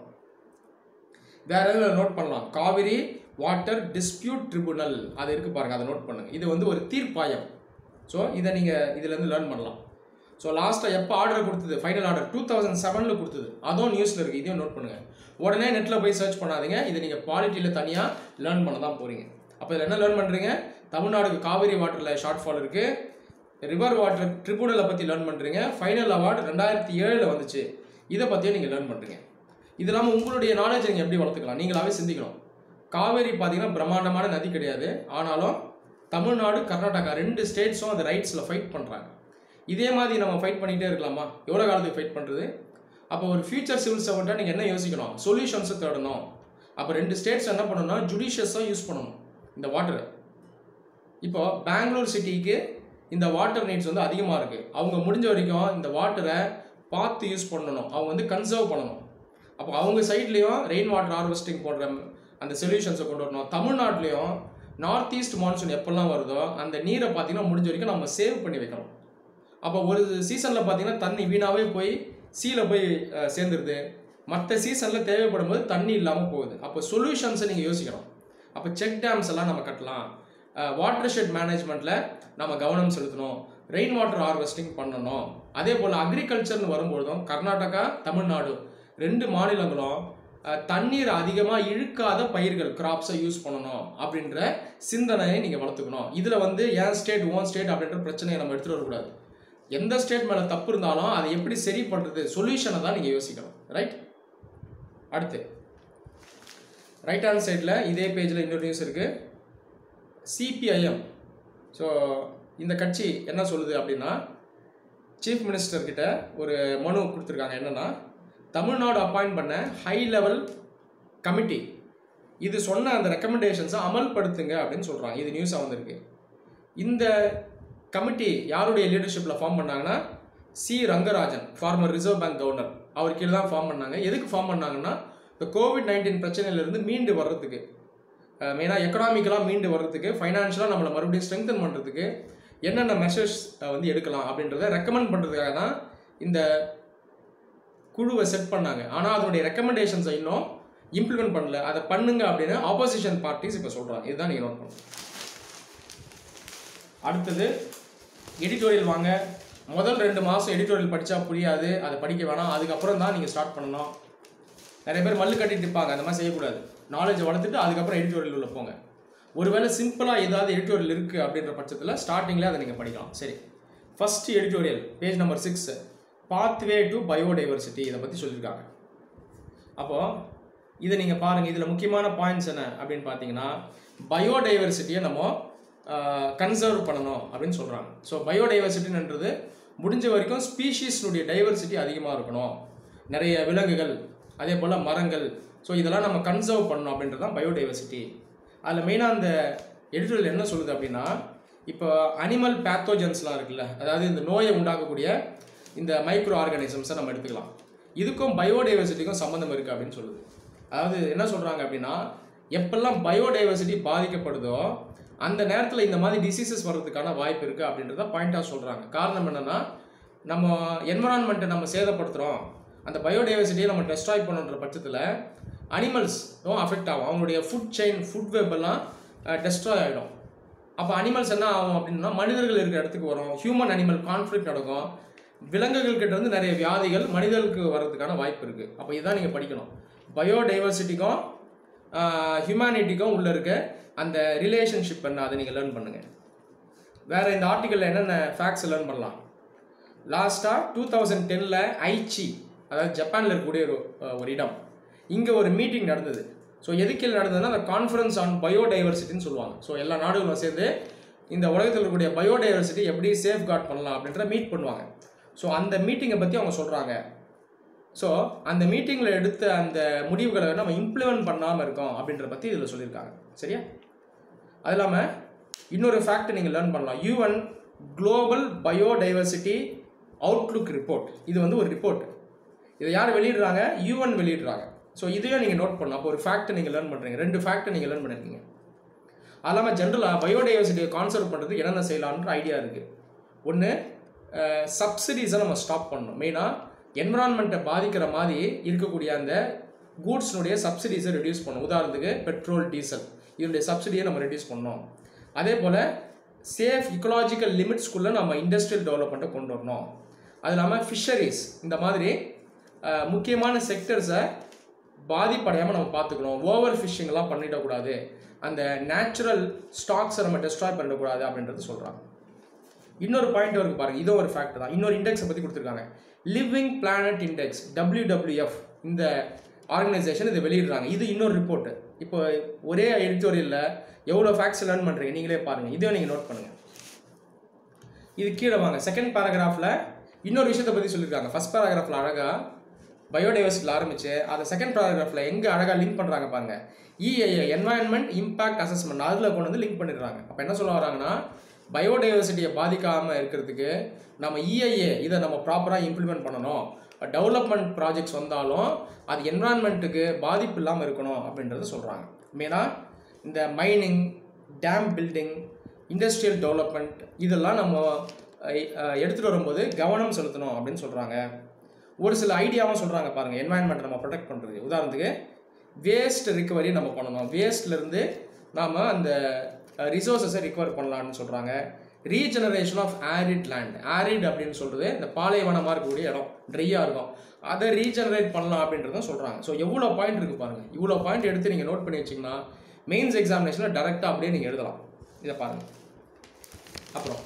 வேற எதில் நோட் பண்ணலாம் காவிரி வாட்டர் டிஸ்பியூட் ட்ரிபுனல் அது இருக்கு பாருங்க அதை நோட் பண்ணுங்க இது வந்து ஒரு தீர்ப்பாயம் ஸோ இதை நீங்கள் இதுலேருந்து லேர்ன் பண்ணலாம் ஸோ லாஸ்ட்டாக எப்போ ஆர்டர் கொடுத்தது ஃபைனல் ஆர்டர் டூ தௌசண்ட் செவனில் கொடுத்தது அதுவும் நியூஸில் இருக்குது இதையும் நோட் பண்ணுங்கள் உடனே நெட்டில் போய் சர்ச் பண்ணாதீங்க இதை நீங்கள் பாலிட்டியில் தனியாக லேர்ன் பண்ண தான் போகிறீங்க அப்போ இதில் என்ன லேர்ன் பண்ணுறீங்க தமிழ்நாடுக்கு காவிரி வாட்டரில் ஷார்ட் ஃபால் இருக்குது ரிவர் வாட்டர் ட்ரிபுனலை பற்றி லேர்ன் பண்ணுறீங்க ஃபைனல் அவார்டு ரெண்டாயிரத்தி ஏழில் வந்துச்சு இதை பற்றியும் நீங்கள் லேர்ன் பண்ணுறீங்க இது இல்லாமல் உங்களுடைய நாலேஜ் நீங்கள் எப்படி வளர்த்துக்கலாம் நீங்களாவே சிந்திக்கணும் காவேரி பார்த்தீங்கன்னா பிரம்மாண்டமான நதி கிடையாது ஆனாலும் தமிழ்நாடு கர்நாடகா ரெண்டு ஸ்டேட்ஸும் அது ரைட்ஸில் ஃபைட் பண்ணுறாங்க இதே மாதிரி நம்ம ஃபைட் பண்ணிகிட்டே இருக்கலாமா எவ்வளோ காலத்துக்கு ஃபைட் பண்ணுறது அப்போ ஒரு ஃபியூச்சர் சிவில் சர்வெண்ட்டாக நீங்கள் என்ன யோசிக்கணும் சொல்யூஷன்ஸை தேடணும் அப்போ ரெண்டு ஸ்டேட்ஸ் என்ன பண்ணணும்னா ஜுடிஷியஸாக யூஸ் பண்ணணும் இந்த வாட்டரை இப்போ பெங்களூர் சிட்டிக்கு இந்த வாட்டர் நீட்ஸ் வந்து அதிகமாக இருக்குது அவங்க முடிஞ்ச வரைக்கும் இந்த வாட்டரை பார்த்து யூஸ் பண்ணணும் அவங்க வந்து கன்சர்வ் பண்ணணும் அப்போ அவங்க சைட்லேயும் ரெயின் வாட்டர் ஹார்வெஸ்டிங் போடுற அந்த சொல்யூஷன்ஸை கொண்டு வரணும் தமிழ்நாட்டிலையும் நார்த் ஈஸ்ட் மான்சூன் எப்போல்லாம் வருதோ அந்த நீரை பார்த்தீங்கன்னா முடிஞ்ச வரைக்கும் நம்ம சேவ் பண்ணி வைக்கணும் அப்போ ஒரு சீசனில் பார்த்தீங்கன்னா தண்ணி வீணாகவே போய் சீல போய் அஹ், சேர்ந்துருது மற்ற சீசனில் தேவைப்படும் போது தண்ணி இல்லாமல் போகுது அப்போ சொல்யூஷன்ஸை நீங்கள் யோசிக்கணும் அப்போ செக் டேம்ஸ் எல்லாம் நம்ம கட்டலாம் வாட்டர் ஷெட் மேனேஜ்மெண்ட்டில் நம்ம கவனம் செலுத்தணும் ரெயின் வாட்டர் ஹார்வெஸ்டிங் பண்ணணும் அதே போல் அக்ரிகல்ச்சர்னு வரும்பொழுதும் கர்நாடகா தமிழ்நாடு ரெண்டு மாநிலங்களும் அஹ், தண்ணீர் அதிகமாக இழுக்காத பயிர்கள் கிராப்ஸை யூஸ் பண்ணணும் அப்படின்ற சிந்தனையை நீங்கள் வளர்த்துக்கணும் இதில் வந்து ஏன் ஸ்டேட் ஓன் ஸ்டேட் அப்படின்ற பிரச்சனையை நம்ம எடுத்துகிட்டு வரக்கூடாது எந்த ஸ்டேட் மேலே தப்பு இருந்தாலும் அதை எப்படி சரி பண்ணுறது சொல்யூஷனை தான் நீங்கள் யோசிக்கணும் ரைட் அடுத்து ரைட் ஹேண்ட் சைடில் இதே பேஜில் இன்னொரு நியூஸ் இருக்குது சிபிஐஎம் ஸோ இந்த கட்சி என்ன சொல்லுது அப்படின்னா சீஃப் மினிஸ்டர் கிட்ட ஒரு மனு கொடுத்துருக்காங்க என்னன்னா தமிழ்நாடு அப்பாயிண்ட் பண்ண ஹை லெவல் கமிட்டி இது சொன்ன அந்த ரெக்கமெண்டேஷன்ஸை அமல்படுத்துங்க அப்படின்னு சொல்கிறாங்க இது நியூஸாக வந்திருக்கு இந்த கமிட்டி யாருடைய லீடர்ஷிப்பில் ஃபார்ம் பண்ணாங்கன்னா C Rangarajan former Reserve Bank governor அவர் கீழே தான் ஃபார்ம் பண்ணாங்க எதுக்கு ஃபார்ம் பண்ணாங்கன்னா இந்த கோவிட் நைன்டீன் பிரச்சனையிலேருந்து மீண்டு வர்றதுக்கு மெயினாக எக்கனாமிக்கலாக மீண்டு வர்றதுக்கு ஃபைனான்ஷியலாக நம்மளை மறுபடியும் ஸ்ட்ரெங்தன் பண்ணுறதுக்கு என்னென்ன மெஷர்ஸ் வந்து எடுக்கலாம் அப்படின்றத ரெக்கமெண்ட் பண்ணுறதுக்காக தான் இந்த குழுவை செட் பண்ணாங்க ஆனால் அதனுடைய ரெக்கமெண்டேஷன்ஸை இன்னும் இம்ப்ளிமெண்ட் பண்ணல அதை பண்ணுங்க அப்படின்னு ஆப்போசிஷன் பார்ட்டிஸ் இப்போ சொல்கிறாங்க இதுதான் நீங்கள் நோட் பண்ணணும் அடுத்தது எடிட்டோரியல் வாங்க முதல் ரெண்டு மாதம் எடிட்டோரியல் படித்தா புரியாது அதை படிக்க வேணாம் அதுக்கப்புறம் தான் நீங்கள் ஸ்டார்ட் பண்ணணும் நிறைய பேர் மல்லு கட்டிட்டு இருப்பாங்க அந்த மாதிரி செய்யக்கூடாது நாலேஜை வளர்த்துட்டு அதுக்கப்புறம் எடிட்டோரியல் உள்ள போங்க ஒருவேளை சிம்பிளாக ஏதாவது எடிட்டோரியல் இருக்குது அப்படின்ற பட்சத்தில் ஸ்டார்டிங்கில் அதை நீங்கள் படிக்கலாம் சரி first editorial page number six pathway to biodiversity இதை பற்றி சொல்லியிருக்காங்க அப்போது இதை நீங்கள் பாருங்கள் இதில் முக்கியமான பாயிண்ட்ஸ் என்ன அப்படின்னு பார்த்தீங்கன்னா பயோடைவர்சிட்டியை நம்ம கன்சர்வ் பண்ணணும் அப்படின்னு சொல்கிறாங்க ஸோ பயோடைவர்சிட்டின்றது முடிஞ்ச வரைக்கும் ஸ்பீஷீஸ்னுடைய டைவர்சிட்டி அதிகமாக இருக்கணும் நிறைய விலங்குகள் அதே போல் மரங்கள் ஸோ இதெல்லாம் நம்ம கன்சர்வ் பண்ணணும் அப்படின்றது தான் பயோடைவர்சிட்டி அதில் மெயினாக அந்த எடிட்டோரியல் என்ன சொல்லுது அப்படின்னா இப்போ அனிமல் பேத்தோஜன்ஸ்லாம் இருக்குல்ல அதாவது இந்த நோயை உண்டாக்கக்கூடிய இந்த மைக்ரோ ஆர்கானிசம்ஸை நம்ம எடுத்துக்கலாம் இதுக்கும் பயோடைவர்சிட்டிக்கும் சம்மந்தம் இருக்குது அப்படின்னு சொல்லுது அதாவது என்ன சொல்கிறாங்க அப்படின்னா எப்பெல்லாம் பயோடைவர்சிட்டி பாதிக்கப்படுதோ அந்த நேரத்தில் இந்த மாதிரி டிசீசஸ் வர்றதுக்கான வாய்ப்பு இருக்குது அப்படின்றத பாயிண்டாக சொல்கிறாங்க காரணம் என்னென்னா நம்ம என்வரான்மெண்ட்டை நம்ம சேதப்படுத்துகிறோம் அந்த பயோடைவர்சிட்டியை நம்ம டெஸ்ட்ராய் பண்ணுன்ற பட்சத்தில் அனிமல்ஸும் அஃபெக்ட் ஆகும் அவங்களுடைய ஃபுட் செயின் ஃபுட் வெப் எல்லாம் டெஸ்ட்ராய் ஆகிடும் அப்போ அனிமல்ஸ் என்ன ஆகும் அப்படின்னா மனிதர்கள் இருக்கிற இடத்துக்கு வரும் ஹியூமன் அனிமல் கான்ஃப்ளிக்ட் நடக்கும் விலங்குகள் கிட்ட இருந்து நிறைய வியாதிகள் மனிதர்களுக்கு வர்றதுக்கான வாய்ப்பு இருக்குது அப்போ இதான் நீங்கள் படிக்கணும் பயோடைவர்சிட்டிக்கும் ஹியூமனிட்டிக்கும் உள்ள இருக்க அந்த ரிலேஷன்ஷிப் என்ன அதை நீங்கள் லேர்ன் பண்ணுங்கள் வேறு இந்த ஆர்டிக்கலில் என்னென்ன ஃபேக்ட்ஸ் லேர்ன் பண்ணலாம் லாஸ்ட்டாக டூ தௌசண்ட் டெனில் ஐச்சி அதாவது ஜப்பானில் இருக்கக்கூடிய ஒரு அஹ், ஒரு இடம் இங்கே ஒரு மீட்டிங் நடந்தது ஸோ எதுக்கில் நடந்ததுன்னா அந்த கான்ஃபரன்ஸ் ஆன் பயோடைவர்சிட்டின்னு சொல்லுவாங்க ஸோ எல்லா நாடுகளும் சேர்ந்து இந்த உலகத்தில் இருக்கக்கூடிய பயோடைவர்சிட்டி எப்படி சேஃப் கார்ட் பண்ணலாம் அப்படின்ற மீட் பண்ணுவாங்க ஸோ அந்த மீட்டிங்கை பற்றி அவங்க சொல்கிறாங்க ஸோ அந்த மீட்டிங்கில் எடுத்த அந்த முடிவுகளை நம்ம இம்ப்ளிமெண்ட் பண்ணாமல் இருக்கோம் அப்படின்ற பற்றி இதில் சொல்லியிருக்காங்க சரியா அது இல்லாமல் இன்னொரு ஃபேக்ட் நீங்கள் லேர்ன் பண்ணலாம் UN global biodiversity outlook report இது வந்து ஒரு ரிப்போர்ட் இதை யார் வெளியிடுறாங்க யூஎன் வெளியிடுறாங்க ஸோ இதையும் நீங்கள் நோட் பண்ணலாம் அப்போ ஒரு ஃபேக்ட் நீங்கள் லேர்ன் பண்ணுறீங்க ரெண்டு ஃபேக்ட்டை நீங்கள் லேர்ன் பண்ணிருக்கீங்க அது இல்லாமல் ஜென்ரலாக பயோடைவர்சிட்டியை கான்சர்வ் பண்ணுறதுக்கு என்னென்ன செய்யலான்ற ஐடியா இருக்குது ஒன்று சப்சிடிஸை நம்ம ஸ்டாப் பண்ணணும் மெயினாக என்விரான்மெண்ட்டை பாதிக்கிற மாதிரி இருக்கக்கூடிய அந்த கூட்ஸ்னுடைய சப்சிடிஸை ரெடியூஸ் பண்ணணும் உதாரணத்துக்கு பெட்ரோல் டீசல் இதனுடைய சப்சிடியை நம்ம ரெடியூஸ் பண்ணணும் அதே போல் சேஃப் இக்கலாஜிக்கல் லிமிட்ஸ்குள்ளே நம்ம இண்டஸ்ட்ரியல் டெவலப்மெண்ட்டை கொண்டு வரணும் அது இல்லாமல் ஃபிஷரிஸ் இந்த மாதிரி அஹ், முக்கியமான செக்டர்ஸை பாதிப்படையாமல் நம்ம பார்த்துக்கணும் ஓவர் ஃபிஷிங்லாம் பண்ணிடக்கூடாது அந்த நேச்சுரல் ஸ்டாக்ஸை நம்ம டெஸ்ட்ராய் பண்ணிடக்கூடாது அப்படின்றது சொல்கிறாங்க இன்னொரு பாயிண்ட் இருக்கு பாருங்க இதுவும் ஒரு ஃபேக்ட் தான் இன்னொரு இண்டெக்ஸை பற்றி கொடுத்துருக்காங்க லிவிங் பிளானட் இண்டெக்ஸ் WWF இந்த ஆர்கனைசேஷன் இதை வெளியிடுறாங்க இது இன்னொரு ரிப்போர்ட் இப்போ ஒரே எடிட்டோரியலில் எவ்வளோ ஃபேக்ட்ஸ் லேர்ன் பண்ணுறீங்க நீங்களே பாருங்கள் இதையும் நீங்கள் நோட் பண்ணுங்கள் இது கீழே வாங்க செகண்ட் பேராகிராஃபில் இன்னொரு விஷயத்தை பற்றி சொல்லியிருக்காங்க ஃபர்ஸ்ட் பேராகிராஃபில் அழகாக பயோடைவர்சிட்டியில் ஆரம்பிச்சு அதை செகண்ட் பேராகிராஃபில் எங்கே அழகாக லிங்க் பண்ணுறாங்க பாருங்க இஐஏ என்வாயன்மெண்ட் இம்பாக்ட் அசஸ்மெண்ட் அதில் கொண்டு வந்து லிங்க் பண்ணிடுறாங்க அப்போ என்ன சொல்ல வராங்கன்னா பயோடைவர்சிட்டியை பாதிக்காமல் இருக்கிறதுக்கு நம்ம இஐஏ இதை நம்ம ப்ராப்பராக இம்ப்ளிமெண்ட் பண்ணணும் டெவலப்மெண்ட் ப்ராஜெக்ட்ஸ் வந்தாலும் அது என்விரான்மெண்ட்டுக்கு பாதிப்பு இல்லாமல் இருக்கணும் அப்படின்றத சொல்கிறாங்க மெயினாக இந்த mining dam building industrial development இதெல்லாம் நம்ம எடுத்துகிட்டு வரும்போது கவனம் செலுத்தணும் அப்படின்னு சொல்கிறாங்க ஒரு சில ஐடியாவும் சொல்கிறாங்க பாருங்கள் என்வாயன்மெண்ட் நம்ம ப்ரொடெக்ட் பண்ணுறது உதாரணத்துக்கு வேஸ்ட் ரிகவரி நம்ம பண்ணணும் வேஸ்ட்லேருந்து நாம் அந்த ரிசோர்ஸஸை ரிகவர் பண்ணலாம்னு சொல்கிறாங்க regeneration of arid land arid அப்படின்னு சொல்கிறது இந்த பாலைவனமாக இருக்கக்கூடிய இடம் ட்ரையாக இருக்கும் அதை ரீஜெனரேட் பண்ணலாம் அப்படின்றதும் சொல்கிறாங்க ஸோ எவ்வளோ பாயிண்ட் இருக்குது பாருங்கள் இவ்வளோ பாயிண்ட் எடுத்து நீங்கள் நோட் பண்ணி வச்சிங்கன்னா மெயின்ஸ் எக்ஸாமினேஷனில் டேரெக்டாக அப்படியே நீங்கள் எழுதலாம் இதை பாருங்கள் அப்புறம்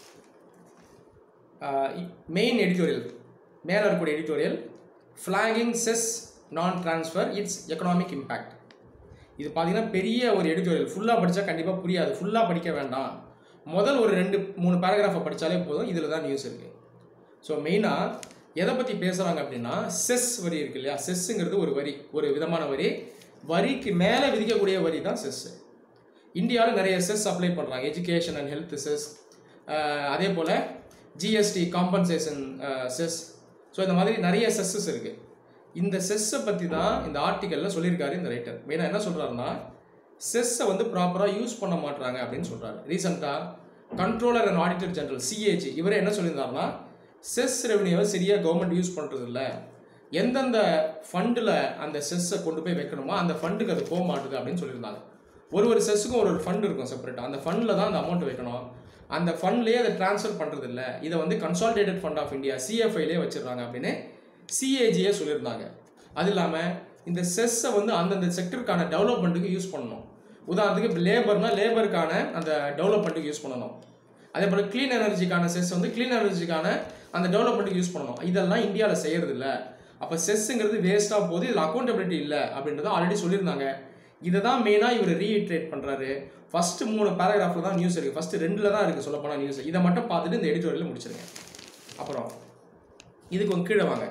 மெயின் எடிட்டோரியல் மேலே இருக்கக்கூடிய editorial flagging cess non transfer its economic impact இது பார்த்தீங்கன்னா பெரிய ஒரு எடிட்டோரியல் ஃபுல்லாக படித்தா கண்டிப்பாக புரியாது ஃபுல்லாக படிக்க வேண்டாம் முதல் ஒரு ரெண்டு மூணு பேராகிராஃபை படித்தாலே போதும் இதில் தான் நியூஸ் இருக்குது ஸோ மெயினாக எதை பற்றி பேசுகிறாங்க அப்படின்னா செஸ் வரி இருக்கு இல்லையா செஸ்ஸுங்கிறது ஒரு வரி ஒரு விதமான வரி வரிக்கு மேலே விதிக்கக்கூடிய வரி தான் செஸ்ஸு இந்தியாவில் நிறைய செஸ் அப்ளை பண்ணுறாங்க எஜுகேஷன் அண்ட் ஹெல்த் செஸ் அதே போல் ஜிஎஸ்டி காம்பன்சேஷன் செஸ் ஸோ இந்த மாதிரி நிறைய செஸ்ஸஸ் இருக்குது இந்த செஸ்ஸை பற்றி தான் இந்த ஆர்டிக்கலில் சொல்லியிருக்காரு இந்த ரைட்டர் மெயினாக என்ன சொல்கிறாருன்னா செஸ்ஸை வந்து ப்ராப்பராக யூஸ் பண்ண மாட்றாங்க அப்படின்னு சொல்கிறாரு ரீசெண்டாக controller and auditor general CAG இவரே என்ன சொல்லியிருந்தாருன்னா செஸ் ரெவன்யூவை சரியாக கவர்மெண்ட் யூஸ் பண்ணுறது இல்லை எந்தெந்த ஃபண்டில் அந்த செஸ்ஸை கொண்டு போய் வைக்கணுமோ அந்த ஃபண்டுக்கு அது போக மாட்டுது அப்படின்னு சொல்லியிருந்தாங்க ஒரு ஒரு செஸ்ஸுக்கும் ஒரு ஒரு ஃபண்ட் இருக்கும் செப்பரேட்டாக அந்த ஃபண்டில் தான் அந்த அமௌண்ட் வைக்கணும் அந்த ஃபண்ட்லேயே அதை ட்ரான்ஸ்ஃபர் பண்ணுறது இல்லை இதை வந்து கன்சாலிடேட்டட் ஃபண்ட் ஆஃப் இந்தியா சிஎஃப்ஐலே வச்சிடுறாங்க அப்படின்னு சிஏஜியே சொல்லியிருந்தாங்க அது இல்லாமல் இந்த செஸ்ஸை வந்து அந்தந்த செக்டருக்கான டெவலப்மெண்ட்டுக்கு யூஸ் பண்ணணும் உதாரணத்துக்கு இப்போ லேபர்னா லேபருக்கான அந்த டெவலப்மெண்ட்டுக்கு யூஸ் பண்ணணும் அதே போல் க்ளீன் எனர்ஜிக்கான செஸ் வந்து க்ளீன் எனர்ஜிக்கான அந்த டெவலப்மெண்ட்டுக்கு யூஸ் பண்ணணும் இதெல்லாம் இந்தியாவில் செய்யறது இல்லை அப்போ செஸ்ஸுங்கிறது வேஸ்ட்டாக போகுது இதில் அக்கௌண்டபிலிட்டி இல்லை அப்படின்றத ஆல்ரெடி சொல்லியிருந்தாங்க இதை தான் மெயினாக இவர் ரீஇட்ரேட் பண்ணுறாரு ஃபஸ்ட்டு மூணு பேராகிராஃபில் தான் நியூஸ் இருக்குது ஃபஸ்ட்டு ரெண்டில் தான் இருக்குது சொல்லப்போனால் நியூஸ் இதை மட்டும் பார்த்துட்டு இந்த எடிட்டோரியல் முடிச்சிருங்க அப்புறம் இதுக்கு கொஞ்சம் கீழே வாங்க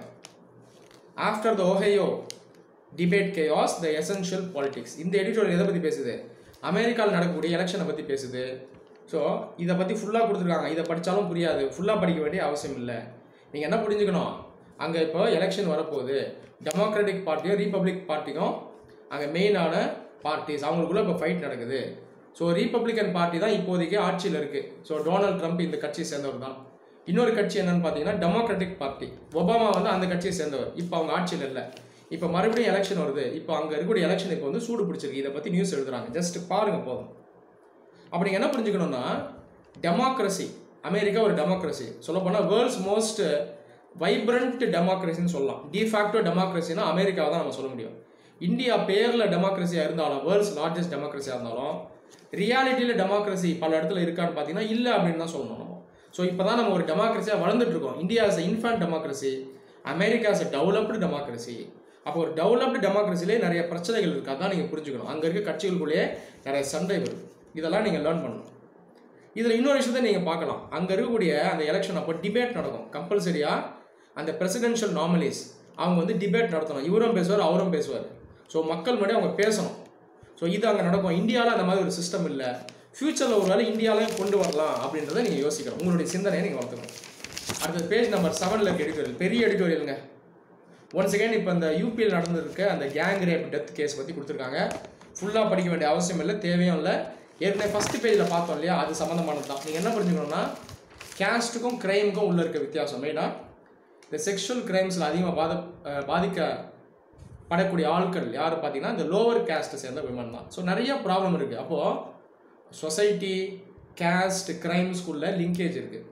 after the Ohio debate chaos the essential politics இந்த எடிட்டோரியல் எதை பற்றி பேசுது அமெரிக்காவில் நடக்கக்கூடிய எலெக்ஷனை பற்றி பேசுது ஸோ இதை பற்றி ஃபுல்லாக கொடுத்துருக்காங்க இதை படித்தாலும் புரியாது ஃபுல்லாக படிக்க வேண்டிய அவசியம் இல்லை நீங்கள் என்ன புரிஞ்சுக்கணும் அங்கே இப்போ எலெக்ஷன் வரப்போகுது டெமோக்ராட்டிக் பார்ட்டியும் ரீபப்ளிக் பார்ட்டிக்கும் அங்கே மெயினான பார்ட்டிஸ் அவங்களுக்குள்ள இப்போ ஃபைட் நடக்குது ஸோ ரீபப்ளிகன் பார்ட்டி தான் இப்போதைக்கு ஆட்சியில் இருக்குது ஸோ டொனால்ட் ட்ரம்ப் இந்த கட்சியை சேர்ந்தவர் தான் இன்னொரு கட்சி என்னன்னு பார்த்தீங்கன்னா டெமோக்ராட்டிக் பார்ட்டி ஒபாமா வந்து அந்த கட்சியை சேர்ந்தவர் இப்போ அவங்க ஆட்சியில் இல்லை இப்போ மறுபடியும் எலெக்ஷன் வருது இப்போ அங்கே இருக்கக்கூடிய எலெக்ஷன் இப்போ வந்து சூடு பிடிச்சிருக்கு இதை பற்றி நியூஸ் எழுதுறாங்க ஜஸ்ட் பாருங்க போதும் அப்படி நீங்க என்ன புரிஞ்சுக்கணும்னா டெமோக்ரஸி அமெரிக்கா ஒரு டெமோக்ரஸி சொல்லப்போனால் வேர்ல்ட்ஸ் மோஸ்ட் வைப்ரண்ட் டெமோக்ரஸின்னு சொல்லலாம் டிஃபேக்டோ டெமோக்ரஸினா அமெரிக்காவை தான் நம்ம சொல்ல முடியும் இந்தியா பேரில் டெமோக்ரஸியாக இருந்தாலும் வேர்ல்ட்ஸ் லார்ஜஸ்ட் டெமோக்ரஸியாக இருந்தாலும் ரியாலிட்டியில் டெமோக்ரஸி பல இடத்துல இருக்கான்னு பார்த்தீங்கன்னா இல்லை அப்படின்னு தான் சொல்லணும் நம்ம ஸோ இப்போ தான் நம்ம ஒரு டெமோக்ரஸியாக வளர்ந்துட்டு இருக்கோம் India is infant democracy America is developed democracy அப்போ ஒரு டெவலப்டு டெமோக்ரஸிலே நிறைய பிரச்சனைகள் இருக்குது அதான் நீங்கள் புரிஞ்சுக்கணும் அங்கே இருக்க கட்சிகளுக்குள்ளேயே நிறைய சண்டை வருது இதெல்லாம் நீங்கள் லேர்ன் பண்ணணும் இதில் இன்னொரு விஷயத்தை நீங்கள் பார்க்கலாம் அங்கே இருக்கக்கூடிய அந்த எலெக்ஷன் அப்போ டிபேட் நடக்கும் கம்பல்சரியாக அந்த பிரசிடென்ஷியல் நாமினிஸ் அவங்க வந்து டிபேட் நடத்தணும் இவரும் பேசுவார் அவரும் பேசுவார் ஸோ மக்கள் முன்னாடி அவங்க பேசணும் ஸோ இது அங்கே நடக்கும் இந்தியாவில் அந்த மாதிரி ஒரு சிஸ்டம் இல்லை ஃப்யூச்சரில் ஒரு வேளை இந்தியாவிலையும் கொண்டு வரலாம் அப்படின்றத நீங்கள் யோசிக்கணும் உங்களுடைய சிந்தனையை நீங்கள் வளர்த்துக்கணும் அடுத்த பேஜ் நம்பர் செவனில் இருக்க எடிட்டோரியல் பெரிய எடிட்டோரியலுங்க ஒன்ஸ் செகண்ட் இப்போ இந்த யூபியில் நடந்திருக்க அந்த கேங் ரேப் டெத் கேஸ் பற்றி கொடுத்துருக்காங்க ஃபுல்லாக படிக்க வேண்டிய அவசியம் இல்லை தேவையும் இல்லை ஏற்கனவே ஃபஸ்ட்டு பேஜில் பார்த்தோம் இல்லையா அது சம்மந்தமானது தான் நீங்கள் என்ன புரிஞ்சுக்கணும்னா கேஸ்ட்டுக்கும் க்ரைமுக்கும் உள்ள இருக்க வித்தியாசம் மெயினாக இந்த செக்ஷுவல் கிரைம்ஸில் அதிகமாக பாத அஹ் பாதிக்கப்படக்கூடிய ஆட்கள் யார் பார்த்தீங்கன்னா இந்த லோவர் கேஸ்ட்டை சேர்ந்த விமன் தான் ஸோ நிறைய ப்ராப்ளம் இருக்குது அப்போது சொசைட்டி கேஸ்ட் கிரைம்ஸ்குள்ள லிங்கேஜ் இருக்குது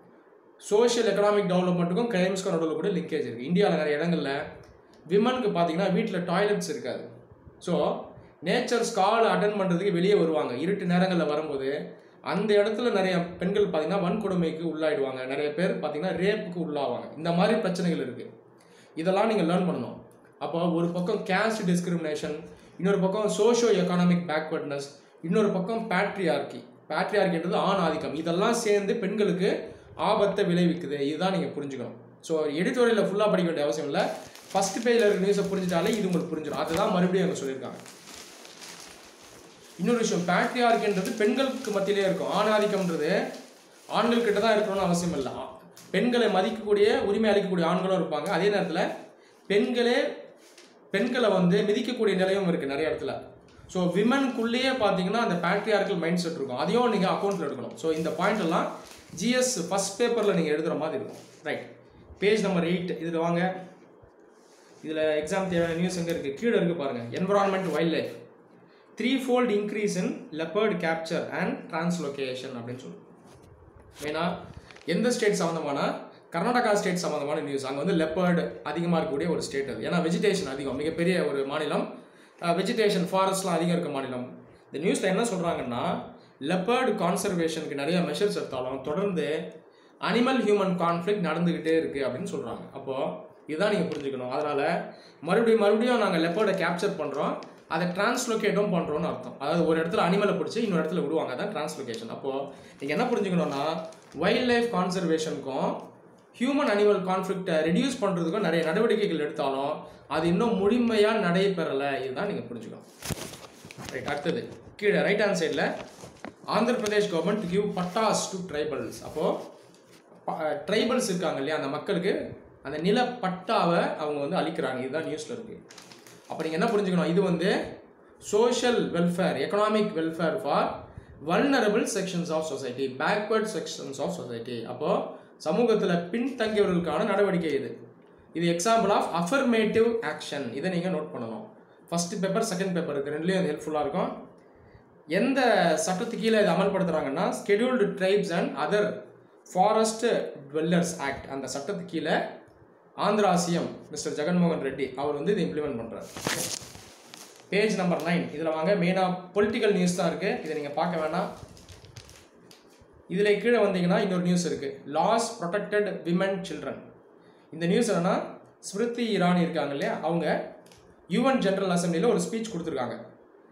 சோஷியல் எக்கனாமிக் டெவலப்மெண்ட்டுக்கும் கிரைம்ஸ்க்கும் நடுவில் கூட லிங்கேஜ் இருக்குது இந்தியாவில் நிறைய இடங்களில் விமனுக்கு பார்த்தீங்கன்னா வீட்டில் டாய்லெட்ஸ் இருக்காது ஸோ நேச்சர்ஸ் கால் அட்டன் பண்ணுறதுக்கு வெளியே வருவாங்க இருட்டு நேரங்களில் வரும்போது அந்த இடத்துல நிறைய பெண்கள் பார்த்தீங்கன்னா வன்கொடுமைக்கு உள்ளாயிடுவாங்க நிறைய பேர் பார்த்தீங்கன்னா ரேப்புக்கு உள்ளாவாங்க இந்த மாதிரி பிரச்சனைகள் இருக்குது இதெல்லாம் நீங்கள் லேர்ன் பண்ணணும் அப்போ ஒரு பக்கம் கேஸ்ட் டிஸ்கிரிமினேஷன் இன்னொரு பக்கம் சோஷியோ எக்கனாமிக் பேக்வர்ட்னஸ் இன்னொரு பக்கம் பேட்ரியார்கி பேட்ரியார்கின்றது ஆண் ஆதிக்கம் இதெல்லாம் சேர்ந்து பெண்களுக்கு ஆபத்தை விளைவிக்குது இதுதான் நீங்கள் புரிஞ்சுக்கணும் ஸோ எடிட்டோரியலில் ஃபுல்லாக படிக்க வேண்டிய அவசியம் இல்லை ஃபர்ஸ்ட் பேஜில் இருக்க நியூஸை புரிஞ்சிட்டாலே இது உங்களுக்கு புரிஞ்சிடும் அதுதான் மறுபடியும் அங்கே சொல்லியிருக்காங்க இன்னொரு விஷயம் பேட்ரியார்கின்றது பெண்களுக்கு மத்தியிலே இருக்கும் ஆணாதிக்கம்ன்றது ஆண்கள் கிட்ட தான் இருக்கணும்னு அவசியம் இல்லை பெண்களை மதிக்கக்கூடிய உரிமை அளிக்கக்கூடிய ஆண்களும் இருப்பாங்க அதே நேரத்தில் பெண்களே பெண்களை வந்து மிதிக்கக்கூடிய நிலையும் இருக்குது நிறைய இடத்துல ஸோ விமனுக்குள்ளேயே பார்த்தீங்கன்னா அந்த பேட்ரியார்கல் மைண்ட் செட் இருக்கும் அதையும் நீங்கள் அக்கௌண்ட்டில் எடுக்கணும் ஸோ இந்த பாயிண்ட் எல்லாம் ஜிஎஸ் ஃபஸ்ட் பேப்பரில் நீங்கள் எழுதுகிற மாதிரி இருக்கும் ரைட் பேஜ் நம்பர் எயிட் இதில் வாங்க இதில் எக்ஸாம் தேவையான நியூஸ் எங்கே இருக்குது கீழே இருக்குது பாருங்கள் environment wildlife three fold increase in leopard capture and translocation அப்படின்னு சொல்லி மெயினாக எந்த ஸ்டேட் சம்மந்தமான கர்நாடகா ஸ்டேட் சம்மந்தமான நியூஸ் அங்கே வந்து லெப்பர்டு அதிகமாக இருக்கக்கூடிய ஒரு ஸ்டேட் அது ஏன்னா வெஜிடேஷன் அதிகம் மிகப்பெரிய ஒரு மாநிலம் வெஜிடேஷன் ஃபாரஸ்ட்லாம் அதிகம் இருக்க மாநிலம் இந்த நியூஸில் என்ன சொல்கிறாங்கன்னா லெப்பர்டு கான்சர்வேஷனுக்கு நிறைய மெஷர்ஸ் எடுத்தாலும் தொடர்ந்து அனிமல் ஹியூமன் கான்ஃப்ளிக் நடந்துக்கிட்டே இருக்குது அப்படின்னு சொல்கிறாங்க அப்போது இதுதான் நீங்கள் புரிஞ்சுக்கணும் அதனால் மறுபடியும் மறுபடியும் நாங்கள் லெப்பர்டை கேப்சர் பண்ணுறோம் அதை டிரான்ஸ்லொகேட்டும் பண்ணுறோன்னு அர்த்தம் அதாவது ஒரு இடத்துல அனிமலை பிடிச்சி இன்னொரு இடத்துல விடுவாங்க அதான் டிரான்ஸ்லொகேஷன் அப்போது நீங்கள் என்ன புரிஞ்சுக்கணும்னா வைல்ட் லைஃப் கான்சர்வேஷனுக்கும் ஹியூமன் அனிமல் கான்ஃப்ளிக்டை ரெடியூஸ் பண்ணுறதுக்கும் நிறைய நடவடிக்கைகள் எடுத்தாலும் அது இன்னும் முழுமையாக நடைபெறலை இதுதான் நீங்கள் புரிஞ்சுக்கணும் ரைட் அடுத்தது கீழே ரைட் ஹேண்ட் சைடில் Andhra Pradesh government give pattas to tribals அப்போது ட்ரைபல்ஸ் இருக்காங்க இல்லையா அந்த மக்களுக்கு அந்த நில பட்டாவை அவங்க வந்து அளிக்கிறாங்க இதுதான் நியூஸில் இருக்குது அப்போ நீங்கள் என்ன புரிஞ்சுக்கணும் இது வந்து social welfare economic welfare for vulnerable sections of society backward sections of society அப்போது சமூகத்தில் பின்தங்கியவர்களுக்கான நடவடிக்கை இது இது எக்ஸாம்பிள் ஆஃப் அஃபர்மேட்டிவ் ஆக்ஷன் இதை நீங்கள் நோட் பண்ணணும் ஃபர்ஸ்ட் பேப்பர் செகண்ட் பேப்பர் இருக்குது ரெண்டுலேயும் அது ஹெல்ப்ஃபுல்லாக இருக்கும் எந்த சட்டத்துக்கு கீழே இதை அமல்படுத்துகிறாங்கன்னா scheduled tribes and other forest dwellers act அந்த சட்டத்துக்கு கீழே ஆந்திரா சிஎம் மிஸ்டர் ஜெகன்மோகன் ரெட்டி அவர் வந்து இதை இம்ப்ளிமெண்ட் பண்ணுறாரு பேஜ் நம்பர் நைன் இதில் வாங்க மெயினாக பொலிட்டிக்கல் நியூஸ் தான் இருக்குது இதை நீங்கள் பார்க்க வேண்டாம் இதில் கீழே வந்தீங்கன்னா இன்னொரு நியூஸ் இருக்குது லாஸ் ப்ரொடெக்டட் விமன் சில்ட்ரன் இந்த நியூஸ் என்னன்னா ஸ்மிருதி இரானி இருக்காங்க இல்லையா அவங்க யுஎன் ஜெனரல் அசம்பிளியில் ஒரு ஸ்பீச் கொடுத்துருக்காங்க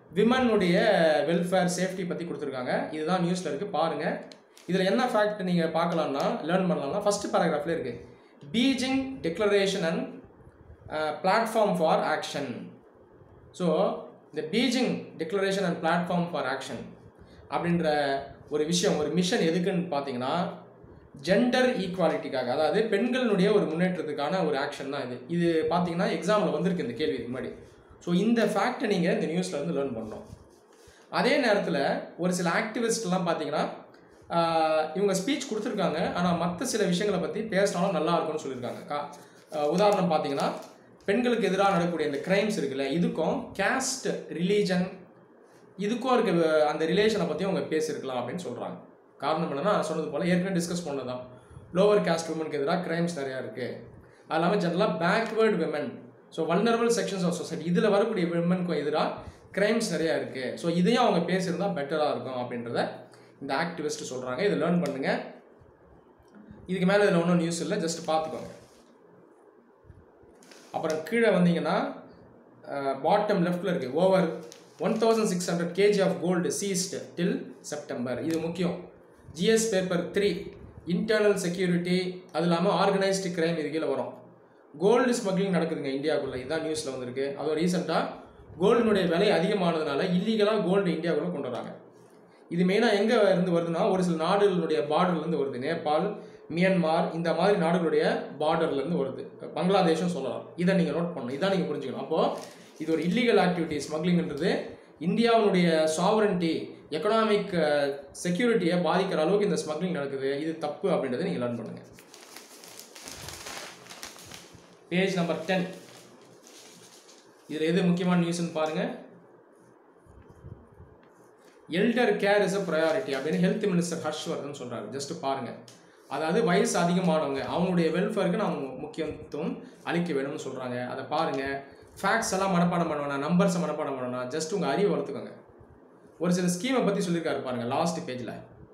விமனுடைய வெல்ஃபேர் சேஃப்டி பற்றி கொடுத்துருக்காங்க இதுதான் நியூஸில் இருக்குது பாருங்கள் இதில் என்ன ஃபேக்ட் நீங்கள் பார்க்கலாம்னா லேர்ன் பண்ணலாம்னா ஃபஸ்ட்டு பேராகிராஃபில் இருக்குது Beijing declaration and platform for action so இந்த Beijing declaration and platform for action அப்படின்ற ஒரு விஷயம் ஒரு மிஷன் எதுக்குன்னு பார்த்தீங்கன்னா ஜெண்டர் ஈக்குவாலிட்டிக்காக அதாவது பெண்களினுடைய ஒரு முன்னேற்றத்துக்கான ஒரு ஆக்ஷன் தான் இது இது பார்த்தீங்கன்னா எக்ஸாமில் வந்திருக்கு இந்த கேள்வி இதுக்கு முன்னாடி ஸோ இந்த ஃபேக்டை நீங்கள் இந்த நியூஸில் வந்து லேர்ன் பண்ணணும் அதே நேரத்தில் ஒரு சில ஆக்டிவிஸ்ட்லாம் பார்த்தீங்கன்னா ஆஹ், இவங்க ஸ்பீச் கொடுத்துருக்காங்க ஆனால் மற்ற சில விஷயங்களை பற்றி பேசினாலும் நல்லா இருக்கும்னு சொல்லியிருக்காங்க கா ஆஹ், உதாரணம் பார்த்தீங்கன்னா பெண்களுக்கு எதிராக நடக்கக்கூடிய இந்த கிரைம்ஸ் இருக்குல்ல இதுக்கும் கேஸ்ட் ரிலீஜன் இதுக்கும் இருக்க அஹ், அந்த ரிலேஷனை பற்றி அவங்க பேசியிருக்கலாம் அப்படின்னு சொல்கிறாங்க காரணம் என்னன்னா நான் சொன்னது போல் ஏற்கனவே டிஸ்கஸ் பண்ணதான் லோவர் கேஸ்ட் உமனுக்கு எதிராக கிரைம்ஸ் நிறையா இருக்குது அது இல்லாமல் ஜென்ரலாக backward women so vulnerable sections of society இதில் வரக்கூடிய விமனுக்கும் எதிராக கிரைம்ஸ் நிறையா இருக்குது ஸோ இதையும் அவங்க பேசியிருந்தா பெட்டராக இருக்கும் அப்படின்றத இந்த ஆக்டிவிஸ்ட் சொல்கிறாங்க இதை லேர்ன் பண்ணுங்கள் இதுக்கு மேலே இதில் ஒன்றும் நியூஸ் இல்லை ஜஸ்ட் பார்த்துக்கோங்க அப்புறம் கீழே வந்தீங்கன்னா பாட்டம் லெஃப்டில் இருக்குது over one thousand six hundred kg of gold seized till September இது முக்கியம் GS paper three internal security அது இல்லாமல் ஆர்கனைஸ்டு கிரைம் இது கீழே வரும் கோல்டு ஸ்மக்லிங் நடக்குதுங்க இந்தியாவுக்குள்ளே இதுதான் நியூஸில் வந்திருக்கு அதுவும் ரீசெண்டாக கோல்டினுடைய விலை அதிகமானதுனால இல்லீகலாக கோல்டு இந்தியாவுக்குள்ளே கொண்டு வராங்க இது மெயினாக எங்கே இருந்து வருதுன்னா ஒரு சில நாடுகளுடைய பார்டர்லேருந்து வருது நேபாள் மியான்மார் இந்த மாதிரி நாடுகளுடைய பார்டர்லேருந்து வருது பங்களாதேஷும் சொல்லலாம் இதை நீங்கள் நோட் பண்ணணும் இதான் நீங்கள் புரிஞ்சுக்கணும் அப்போது இது ஒரு இல்லீகல் ஆக்டிவிட்டி ஸ்மக்லிங்ன்றது இந்தியாவினுடைய சாவரன்டி எக்கனாமிக் செக்யூரிட்டியை பாதிக்கிற அளவுக்கு இந்த ஸ்மக்லிங் நடக்குது இது தப்பு அப்படின்றத நீங்கள் லேர்ன் பண்ணுங்கள் பேஜ் நம்பர் டென் இதில் எது முக்கியமான நியூஸ்னு பாருங்கள் elder care is a priority அப்படின்னு ஹெல்த் மினிஸ்டர் ஹர்ஷ்வர்தன் சொல்கிறாரு ஜஸ்ட் பாருங்கள் அதாவது வயசு அதிகமானவங்க அவங்களுடைய வெல்ஃபேருக்கு நம்ம முக்கியத்துவம் அளிக்க வேணும்னு சொல்கிறாங்க அதை பாருங்கள் ஃபேக்ட்ஸ் எல்லாம் மனப்பாடம் பண்ண வேணாம் நம்பர்ஸை மனப்பாடம் பண்ண வேணாம் ஜஸ்ட் உங்கள் அறிவை வளர்த்துக்கோங்க ஒரு சில ஸ்கீமை பற்றி சொல்லியிருக்காரு பாருங்கள் லாஸ்ட் பேஜில்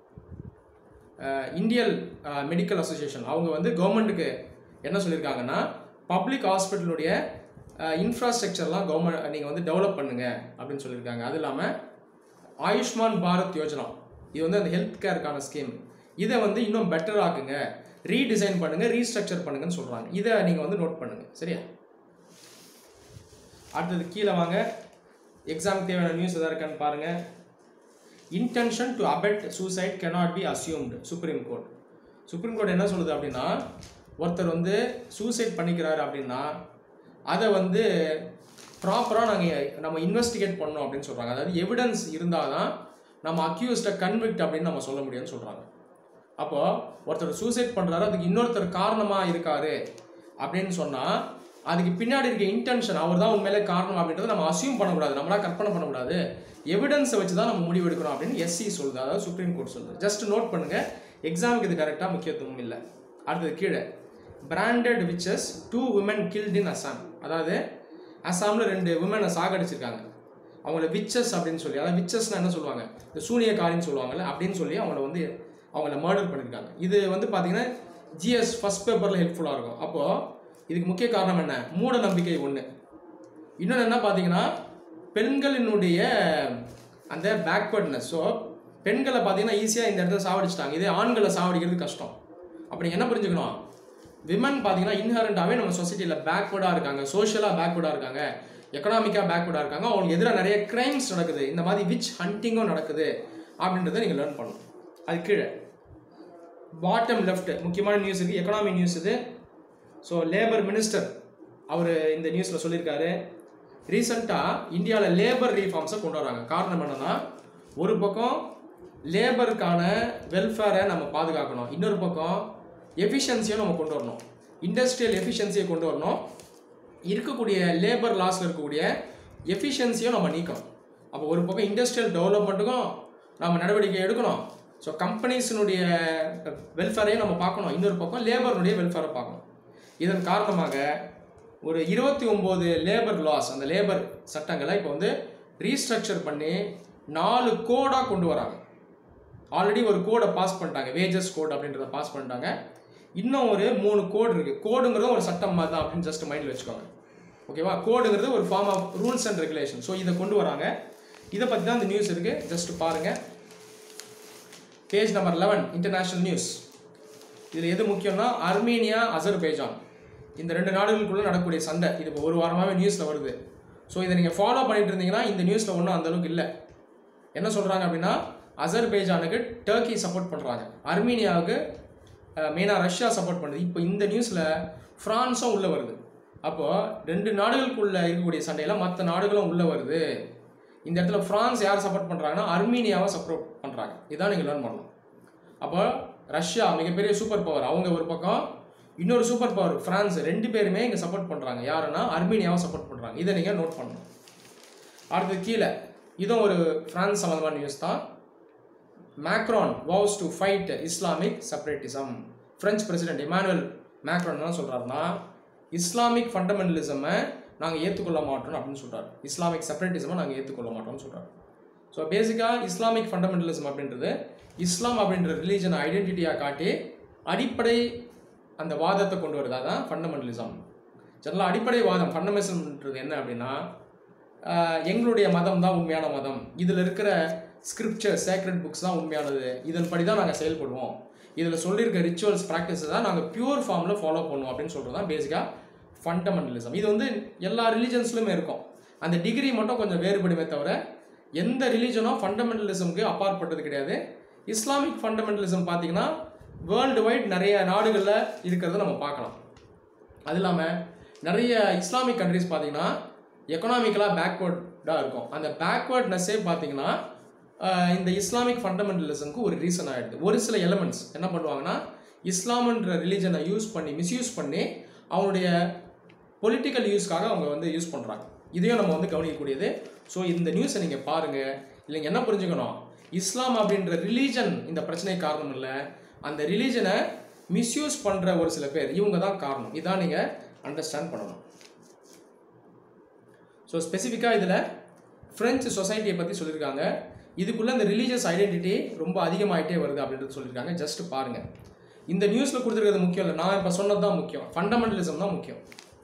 இந்தியன் மெடிக்கல் அசோசியேஷன் அவங்க வந்து கவர்மெண்ட்டுக்கு என்ன சொல்லியிருக்காங்கன்னா பப்ளிக் ஹாஸ்பிட்டலுடைய இன்ஃப்ராஸ்ட்ரக்சர்லாம் கவர்மெண்ட் நீங்கள் வந்து டெவலப் பண்ணுங்க அப்படின்னு சொல்லியிருக்காங்க அது இல்லாமல் ஆயுஷ்மான் பாரத் யோஜனா இது வந்து அந்த ஹெல்த் கேருக்கான ஸ்கீம் இதை வந்து இன்னும் பெட்டர் ஆக்குங்க ரீடிசைன் பண்ணுங்க ரீஸ்ட்ரக்சர் பண்ணுங்கன்னு சொல்கிறாங்க இதை நீங்கள் வந்து நோட் பண்ணுங்க சரியா அடுத்தது கீழே வாங்க எக்ஸாமுக்கு தேவையான நியூஸ் எதாவது இருக்கான்னு பாருங்க intention to abet suicide cannot be assumed Supreme Court Supreme Court என்ன சொல்லுது அப்படின்னா ஒருத்தர் வந்து சூசைட் பண்ணிக்கிறாரு அப்படின்னா அதை வந்து ப்ராப்பராக நாங்கள் நம்ம இன்வெஸ்டிகேட் பண்ணோம் அப்படின்னு சொல்கிறாங்க அதாவது எவிடன்ஸ் இருந்தால் தான் நம்ம அக்யூஸ்டை கன்விக்ட் அப்படின்னு நம்ம சொல்ல முடியும்னு சொல்கிறாங்க அப்போது ஒருத்தர் சூசைட் பண்ணுறாரு அதுக்கு இன்னொருத்தர் காரணமாக இருக்காரு அப்படின்னு சொன்னால் அதுக்கு பின்னாடி இருக்க இன்டென்ஷன் அவர் தான் உண்மையிலே காரணம் அப்படின்றத நம்ம அசியூம் பண்ணக்கூடாது நம்மளா கற்பனை பண்ணக்கூடாது எவிடன்ஸை வச்சு தான் நம்ம முடிவு எடுக்கணும் அப்படின்னு எஸ்சி சொல்லுது அதாவது சுப்ரீம் கோர்ட் சொல்லுது ஜஸ்ட் நோட் பண்ணுங்கள் எக்ஸாமுக்கு இது கரெக்டாக முக்கியத்துவம் இல்லை அடுத்தது கீழே branded witches two women killed in Assam அதாவது அசாமில் ரெண்டு உமனை சாகடிச்சிருக்காங்க அவங்கள விச்சஸ் அப்படின்னு சொல்லி அதாவது விச்சஸ்னா என்ன சொல்லுவாங்க இந்த சூனியக்காரின்னு சொல்லுவாங்கல்ல அப்படின்னு சொல்லி அவங்கள வந்து அவங்கள மர்டர் பண்ணியிருக்காங்க இது வந்து பார்த்தீங்கன்னா ஜிஎஸ் ஃபர்ஸ்ட் பேப்பரில் ஹெல்ப்ஃபுல்லாக இருக்கும் அப்போது இதுக்கு முக்கிய காரணம் என்ன மூட நம்பிக்கை ஒன்று இன்னொன்று என்ன பார்த்தீங்கன்னா பெண்களினுடைய அந்த பேக்வர்ட்னஸ் ஸோ பெண்களை பார்த்தீங்கன்னா ஈஸியாக இந்த இடத்துல சாவடிச்சிட்டாங்க இதே ஆண்களை சாவடிக்கிறது கஷ்டம் அப்போ நீங்கள் என்ன புரிஞ்சுக்கணும் விமன் பார்த்தீங்கன்னா இன்ஹரண்டாகவே நம்ம சொசைட்டியில் பேக்வர்டாக இருக்காங்க சோஷியலாக பேக்வர்டாக இருக்காங்க எக்கனாமிக்காக பேக்வர்டாக இருக்காங்க அவங்களுக்கு எதிராக நிறைய கிரைம்ஸ் நடக்குது இந்த மாதிரி விச் ஹண்டிங்கும் நடக்குது அப்படின்றத நீங்கள் லேர்ன் பண்ணணும் அது கீழே பாட்டம் லெஃப்ட் முக்கியமான நியூஸ் இருக்குது எக்கனாமி நியூஸ் இது ஸோ லேபர் மினிஸ்டர் அவர் இந்த நியூஸில் சொல்லியிருக்காரு ரீசண்டாக இந்தியாவில் லேபர் ரீஃபார்ம்ஸை கொண்டு வராங்க காரணம் என்னன்னா ஒரு பக்கம் லேபருக்கான வெல்ஃபேரை நம்ம பாதுகாக்கணும் இன்னொரு பக்கம் எஃபிஷியன்சியை நம்ம கொண்டு வரணும் இண்டஸ்ட்ரியல் எஃபிஷியன்சியை கொண்டு வரணும் இருக்கக்கூடிய லேபர் லாஸில் இருக்கக்கூடிய எஃபிஷியன்சியும் நம்ம நீக்கணும் அப்போ ஒரு பக்கம் இண்டஸ்ட்ரியல் டெவலப்மெண்ட்டுக்கும் நம்ம நடவடிக்கை எடுக்கணும் ஸோ கம்பெனிஸினுடைய வெல்ஃபேரையும் நம்ம பார்க்கணும் இன்னொரு பக்கம் லேபருடைய வெல்ஃபேரை பார்க்கணும் இதன் காரணமாக ஒரு இருபத்தி ஒம்பது லேபர் லாஸ் அந்த லேபர் சட்டங்களை இப்போ வந்து ரீஸ்ட்ரக்சர் பண்ணி நாலு கோடாக கொண்டு வராங்க ஆல்ரெடி ஒரு கோடை பாஸ் பண்ணிட்டாங்க வேஜஸ் கோட் அப்படின்றத பாஸ் பண்ணிட்டாங்க இன்னும் ஒரு மூணு கோடு இருக்குது கோடுங்கிறது ஒரு சட்டம் மாதிரி தான் அப்படின்னு ஜஸ்ட் மைண்டில் வச்சுக்கோங்க ஓகேவா கோடுங்கிறது ஒரு form of rules and regulation so இதை கொண்டு வராங்க இதை பற்றி தான் இந்த நியூஸ் இருக்குது ஜஸ்ட் பாருங்கள் page number eleven international news இதில் எது முக்கியம்னா அர்மீனியா அசர்பைஜான் இந்த ரெண்டு நாடுகளுக்குள்ளே நடக்கக்கூடிய சண்டை இது இப்போ ஒரு வாரமாகவே நியூஸில் வருது ஸோ இதை நீங்கள் ஃபாலோ பண்ணிட்டு இருந்தீங்கன்னா இந்த நியூஸில் ஒன்றும் அந்தளவுக்கு இல்லை என்ன சொல்கிறாங்க அப்படின்னா அசர்பைஜானுக்கு டர்க்கி சப்போர்ட் பண்ணுறாங்க அர்மீனியாவுக்கு மெயினாக ரஷ்யா சப்போர்ட் பண்ணுது இப்போ இந்த நியூஸில் ஃப்ரான்ஸும் உள்ளே வருது அப்போது ரெண்டு நாடுகளுக்குள்ளே இருக்கக்கூடிய சண்டையில் மற்ற நாடுகளும் உள்ளே வருது இந்த இடத்துல ஃப்ரான்ஸ் யார் சப்போர்ட் பண்ணுறாங்கன்னா அர்மீனியாவை சப்போர்ட் பண்ணுறாங்க இதான் நீங்கள் லேர்ன் பண்ணணும் அப்போ ரஷ்யா மிகப்பெரிய சூப்பர் பவர் அவங்க ஒரு பக்கம் இன்னொரு சூப்பர் பவர் ஃப்ரான்ஸ் ரெண்டு பேருமே இங்கே சப்போர்ட் பண்ணுறாங்க யாருன்னா அர்மீனியாவை சப்போர்ட் பண்ணுறாங்க இதை நீங்கள் நோட் பண்ணணும் அடுத்து கீழே இதுவும் ஒரு ஃப்ரான்ஸ் சம்மந்தமான நியூஸ் தான் Macron vows to fight Islamic separatism French president Emmanuel Macron என்ன சொல்கிறாருன்னா இஸ்லாமிக் ஃபண்டமெண்டலிசமை நாங்கள் ஏற்றுக்கொள்ள மாட்டோம் அப்படின்னு சொல்கிறார் இஸ்லாமிக் செப்பரேட்டிசமை நாங்கள் ஏற்றுக்கொள்ள மாட்டோம்னு சொல்கிறார் ஸோ பேசிக்காக இஸ்லாமிக் ஃபண்டமெண்டலிசம் அப்படின்றது இஸ்லாம் அப்படின்ற ரிலீஜனை ஐடென்டிட்டியாக காட்டி அடிப்படை அந்த வாதத்தை கொண்டு வருது அதான் ஃபண்டமெண்டலிசம் ஜெனரலாக அடிப்படை வாதம் ஃபண்டமெண்டலிசம்ன்றது என்ன அப்படின்னா ஆஹ், எங்களுடைய மதம் தான் உண்மையான மதம் இதில் இருக்கிற ஸ்கிரிப்சர் சேக்ரெட் புக்ஸ் தான் உண்மையானது இதன்படி தான் நாங்கள் செயல்படுவோம் இதில் சொல்லியிருக்க ரிச்சுவல்ஸ் ப்ராக்டிஸ் தான் நாங்கள் பியூர் ஃபார்மில் ஃபாலோ பண்ணுவோம் அப்படின்னு சொல்கிறது தான் பேசிக்காக ஃபண்டமெண்டலிசம் இது வந்து எல்லா ரிலீஜன்ஸ்லையுமே இருக்கும் அந்த டிகிரி மட்டும் கொஞ்சம் வேறுபடுமே தவிர எந்த ரிலீஜனும் ஃபண்டமெண்டலிசம்க்கு அப்பாற்பட்டது கிடையாது இஸ்லாமிக் ஃபண்டமெண்டலிசம் பார்த்தீங்கன்னா வேர்ல்டு வைட் நிறைய நாடுகளில் இருக்கிறத நம்ம பார்க்கலாம் அது இல்லாமல் நிறைய இஸ்லாமிக் கண்ட்ரிஸ் பார்த்தீங்கன்னா எக்கனாமிக்கலாக பேக்வேர்டாக இருக்கும் அந்த பேக்வேர்ட்னஸ்ஸே பார்த்தீங்கன்னா ஆஹ், இந்த இஸ்லாமிக் ஃபண்டமெண்டலிசம்க்கு ஒரு ரீசன் ஆகிடுது ஒரு சில எலமெண்ட்ஸ் என்ன பண்ணுவாங்கன்னா இஸ்லாம்ன்ற ரிலீஜனை யூஸ் பண்ணி மிஸ்யூஸ் பண்ணி அவங்களுடைய பொலிட்டிக்கல் யூஸ்க்காக அவங்க வந்து யூஸ் பண்ணுறாங்க இதையும் நம்ம வந்து கவனிக்கக்கூடியது ஸோ இந்த நியூஸை நீங்கள் பாருங்கள் இல்லைங்க என்ன புரிஞ்சுக்கணும் இஸ்லாம் அப்படின்ற ரிலீஜன் இந்த பிரச்சனைக்கு காரணம் இல்லை அந்த ரிலீஜனை மிஸ்யூஸ் பண்ணுற ஒரு சில பேர் இவங்க தான் காரணம் இதான் நீங்கள் அண்டர்ஸ்டாண்ட் பண்ணணும் ஸோ ஸ்பெசிஃபிக்காக இதில் ஃப்ரெஞ்சு சொசைட்டியை பற்றி சொல்லியிருக்காங்க இதுக்குள்ளே இந்த ரிலீஜியஸ் ஐடென்டிட்டி ரொம்ப அதிகமாயிட்டே வருது அப்படின்றது சொல்லியிருக்காங்க ஜஸ்ட் பாருங்கள் இந்த நியூஸில் கொடுத்துருக்கிறது முக்கியம் இல்லை நான் இப்போ சொன்னது தான் முக்கியம் ஃபண்டமெண்டலிசம் தான் முக்கியம்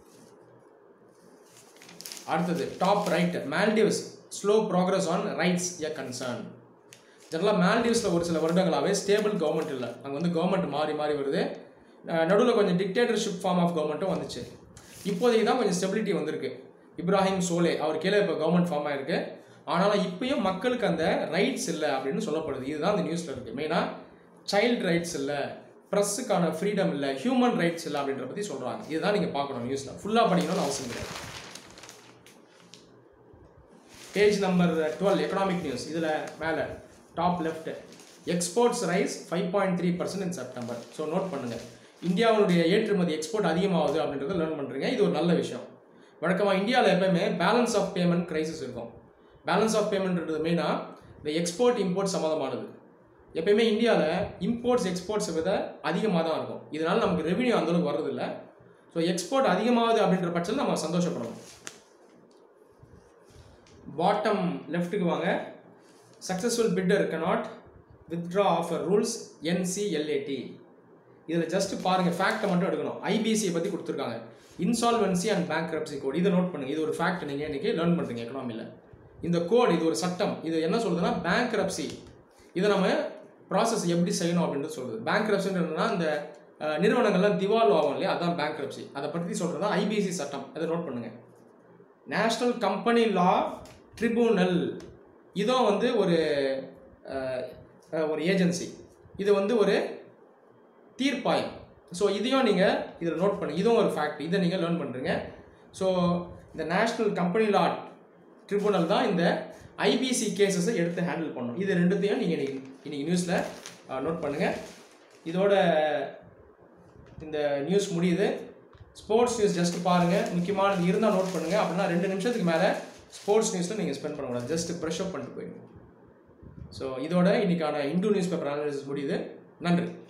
அடுத்தது top right Maldives slow progress on rights a concern ஜெனரலாக மால்டிவ்ஸில் ஒரு சில வருடங்களாகவே ஸ்டேபிள் கவர்மெண்ட் இல்லை அங்கே வந்து கவர்மெண்ட் மாறி மாறி வருது நடுவில் கொஞ்சம் டிக்டேட்டர்ஷிப் ஃபார்ம் ஆஃப் கவர்மெண்ட்டும் வந்துச்சு இப்போதைக்கு தான் கொஞ்சம் ஸ்டெபிலிட்டி வந்திருக்கு இப்ராஹிம் சோலே அவர் கீழே இப்போ கவர்மெண்ட் ஃபார்ம் ஆயிருக்கு ஆனாலும் இப்பயும் மக்களுக்கு அந்த ரைட்ஸ் இல்லை அப்படின்னு சொல்லப்படுது இதுதான் இந்த நியூஸில் இருக்குது மெயினாக சைல்டு ரைட்ஸ் இல்லை ப்ரெஸ்ஸுக்கான ஃப்ரீடம் இல்லை ஹியூமன் ரைட்ஸ் இல்லை அப்படின்ற பற்றி சொல்கிறாங்க இதுதான் நீங்கள் பார்க்கணும் நியூஸில் ஃபுல்லாக படிக்கணும்னு அவசியம் கிடையாது page number twelve economic news இதில் மேலே top left exports rise five point three percent in September so note பண்ணுங்கள் இந்தியாவுடைய ஏற்றுமதி எக்ஸ்போர்ட் அதிகமாகுது அப்படின்றத லேர்ன் பண்ணுறீங்க இது ஒரு நல்ல விஷயம் வழக்கமாக இந்தியாவில் எப்பயுமே பேலன்ஸ் ஆஃப் பேமெண்ட் கிரைசிஸ் இருக்கும் பேலன்ஸ் ஆஃப் பேமெண்ட்ன்றது மெயினாக இந்த எக்ஸ்போர்ட் இம்போர்ட் சம்மந்தமானது எப்பயுமே இந்தியாவில் இம்போர்ட்ஸ் எக்ஸ்போர்ட்ஸை விட அதிகமாக தான் இருக்கும் இதனால் நமக்கு ரெவென்யூ அந்தளவுக்கு வர்றதில்ல ஸோ எக்ஸ்போர்ட் அதிகமாகுது அப்படின்ற பட்சத்தில் நம்ம சந்தோஷப்படணும் பாட்டம் லெஃப்ட்டுக்கு வாங்க successful bidder cannot withdraw offer rules NCLAT இதில் ஜஸ்ட் பாருங்கள் ஃபேக்ட்டை மட்டும் எடுக்கணும் ஐபிசியை பற்றி கொடுத்துருக்காங்க இன்சால்வன்சி அண்ட் பேங்க்ரப்சி கோட் இதை நோட் பண்ணுங்கள் இது ஒரு ஃபேக்ட் நீங்கள் இன்றைக்கி லேர்ன் பண்ணுறீங்க எக்கனாமியில் இந்த கோட் இது ஒரு சட்டம் இது என்ன சொல்லுதுன்னா பேங்க்ரப்சி இதை நம்ம ப்ராசஸ் எப்படி செய்யணும் அப்படின்றது சொல்லுது பேங்க்ரப்சின்றதுனா இந்த அஹ், நிறுவனங்கள்லாம் திவால் ஆகும் இல்லையா அதான் பேங்க்ரப்சி அதை பற்றி சொல்கிறது தான் ஐபிசி சட்டம் அதை நோட் பண்ணுங்கள் நேஷ்னல் கம்பெனி லா ட்ரிபுனல் இதுவும் வந்து ஒரு அஹ், அஹ், ஒரு ஏஜென்சி இது வந்து ஒரு தீர்ப்பாயம் ஸோ இதையும் நீங்கள் இதில் நோட் பண்ணி இதுவும் ஒரு ஃபேக்ட் இதை நீங்கள் லேர்ன் பண்ணுறீங்க ஸோ இந்த நேஷ்னல் கம்பெனி லா ட்ரிபுனல் தான் இந்த ஐபிசி கேசஸை எடுத்து ஹேண்டில் பண்ணும் இது ரெண்டுத்தையும் நீங்கள் இன்னைக்கு இன்னைக்கு நியூஸில் நோட் பண்ணுங்கள் இதோட இந்த நியூஸ் முடியுது ஸ்போர்ட்ஸ் நியூஸ் ஜஸ்ட் பாருங்கள் முக்கியமானது இருந்தால் நோட் பண்ணுங்கள் அப்படின்னா ரெண்டு நிமிஷத்துக்கு மேலே ஸ்போர்ட்ஸ் நியூஸில் நீங்கள் ஸ்பெண்ட் பண்ணக்கூடாது ஜஸ்ட் ப்ரெஷ் அப் பண்ணிட்டு போயிடுங்க ஸோ இதோட இன்னைக்கான இந்து நியூஸ் பேப்பர் அனாலிசிஸ் முடியுது நன்றி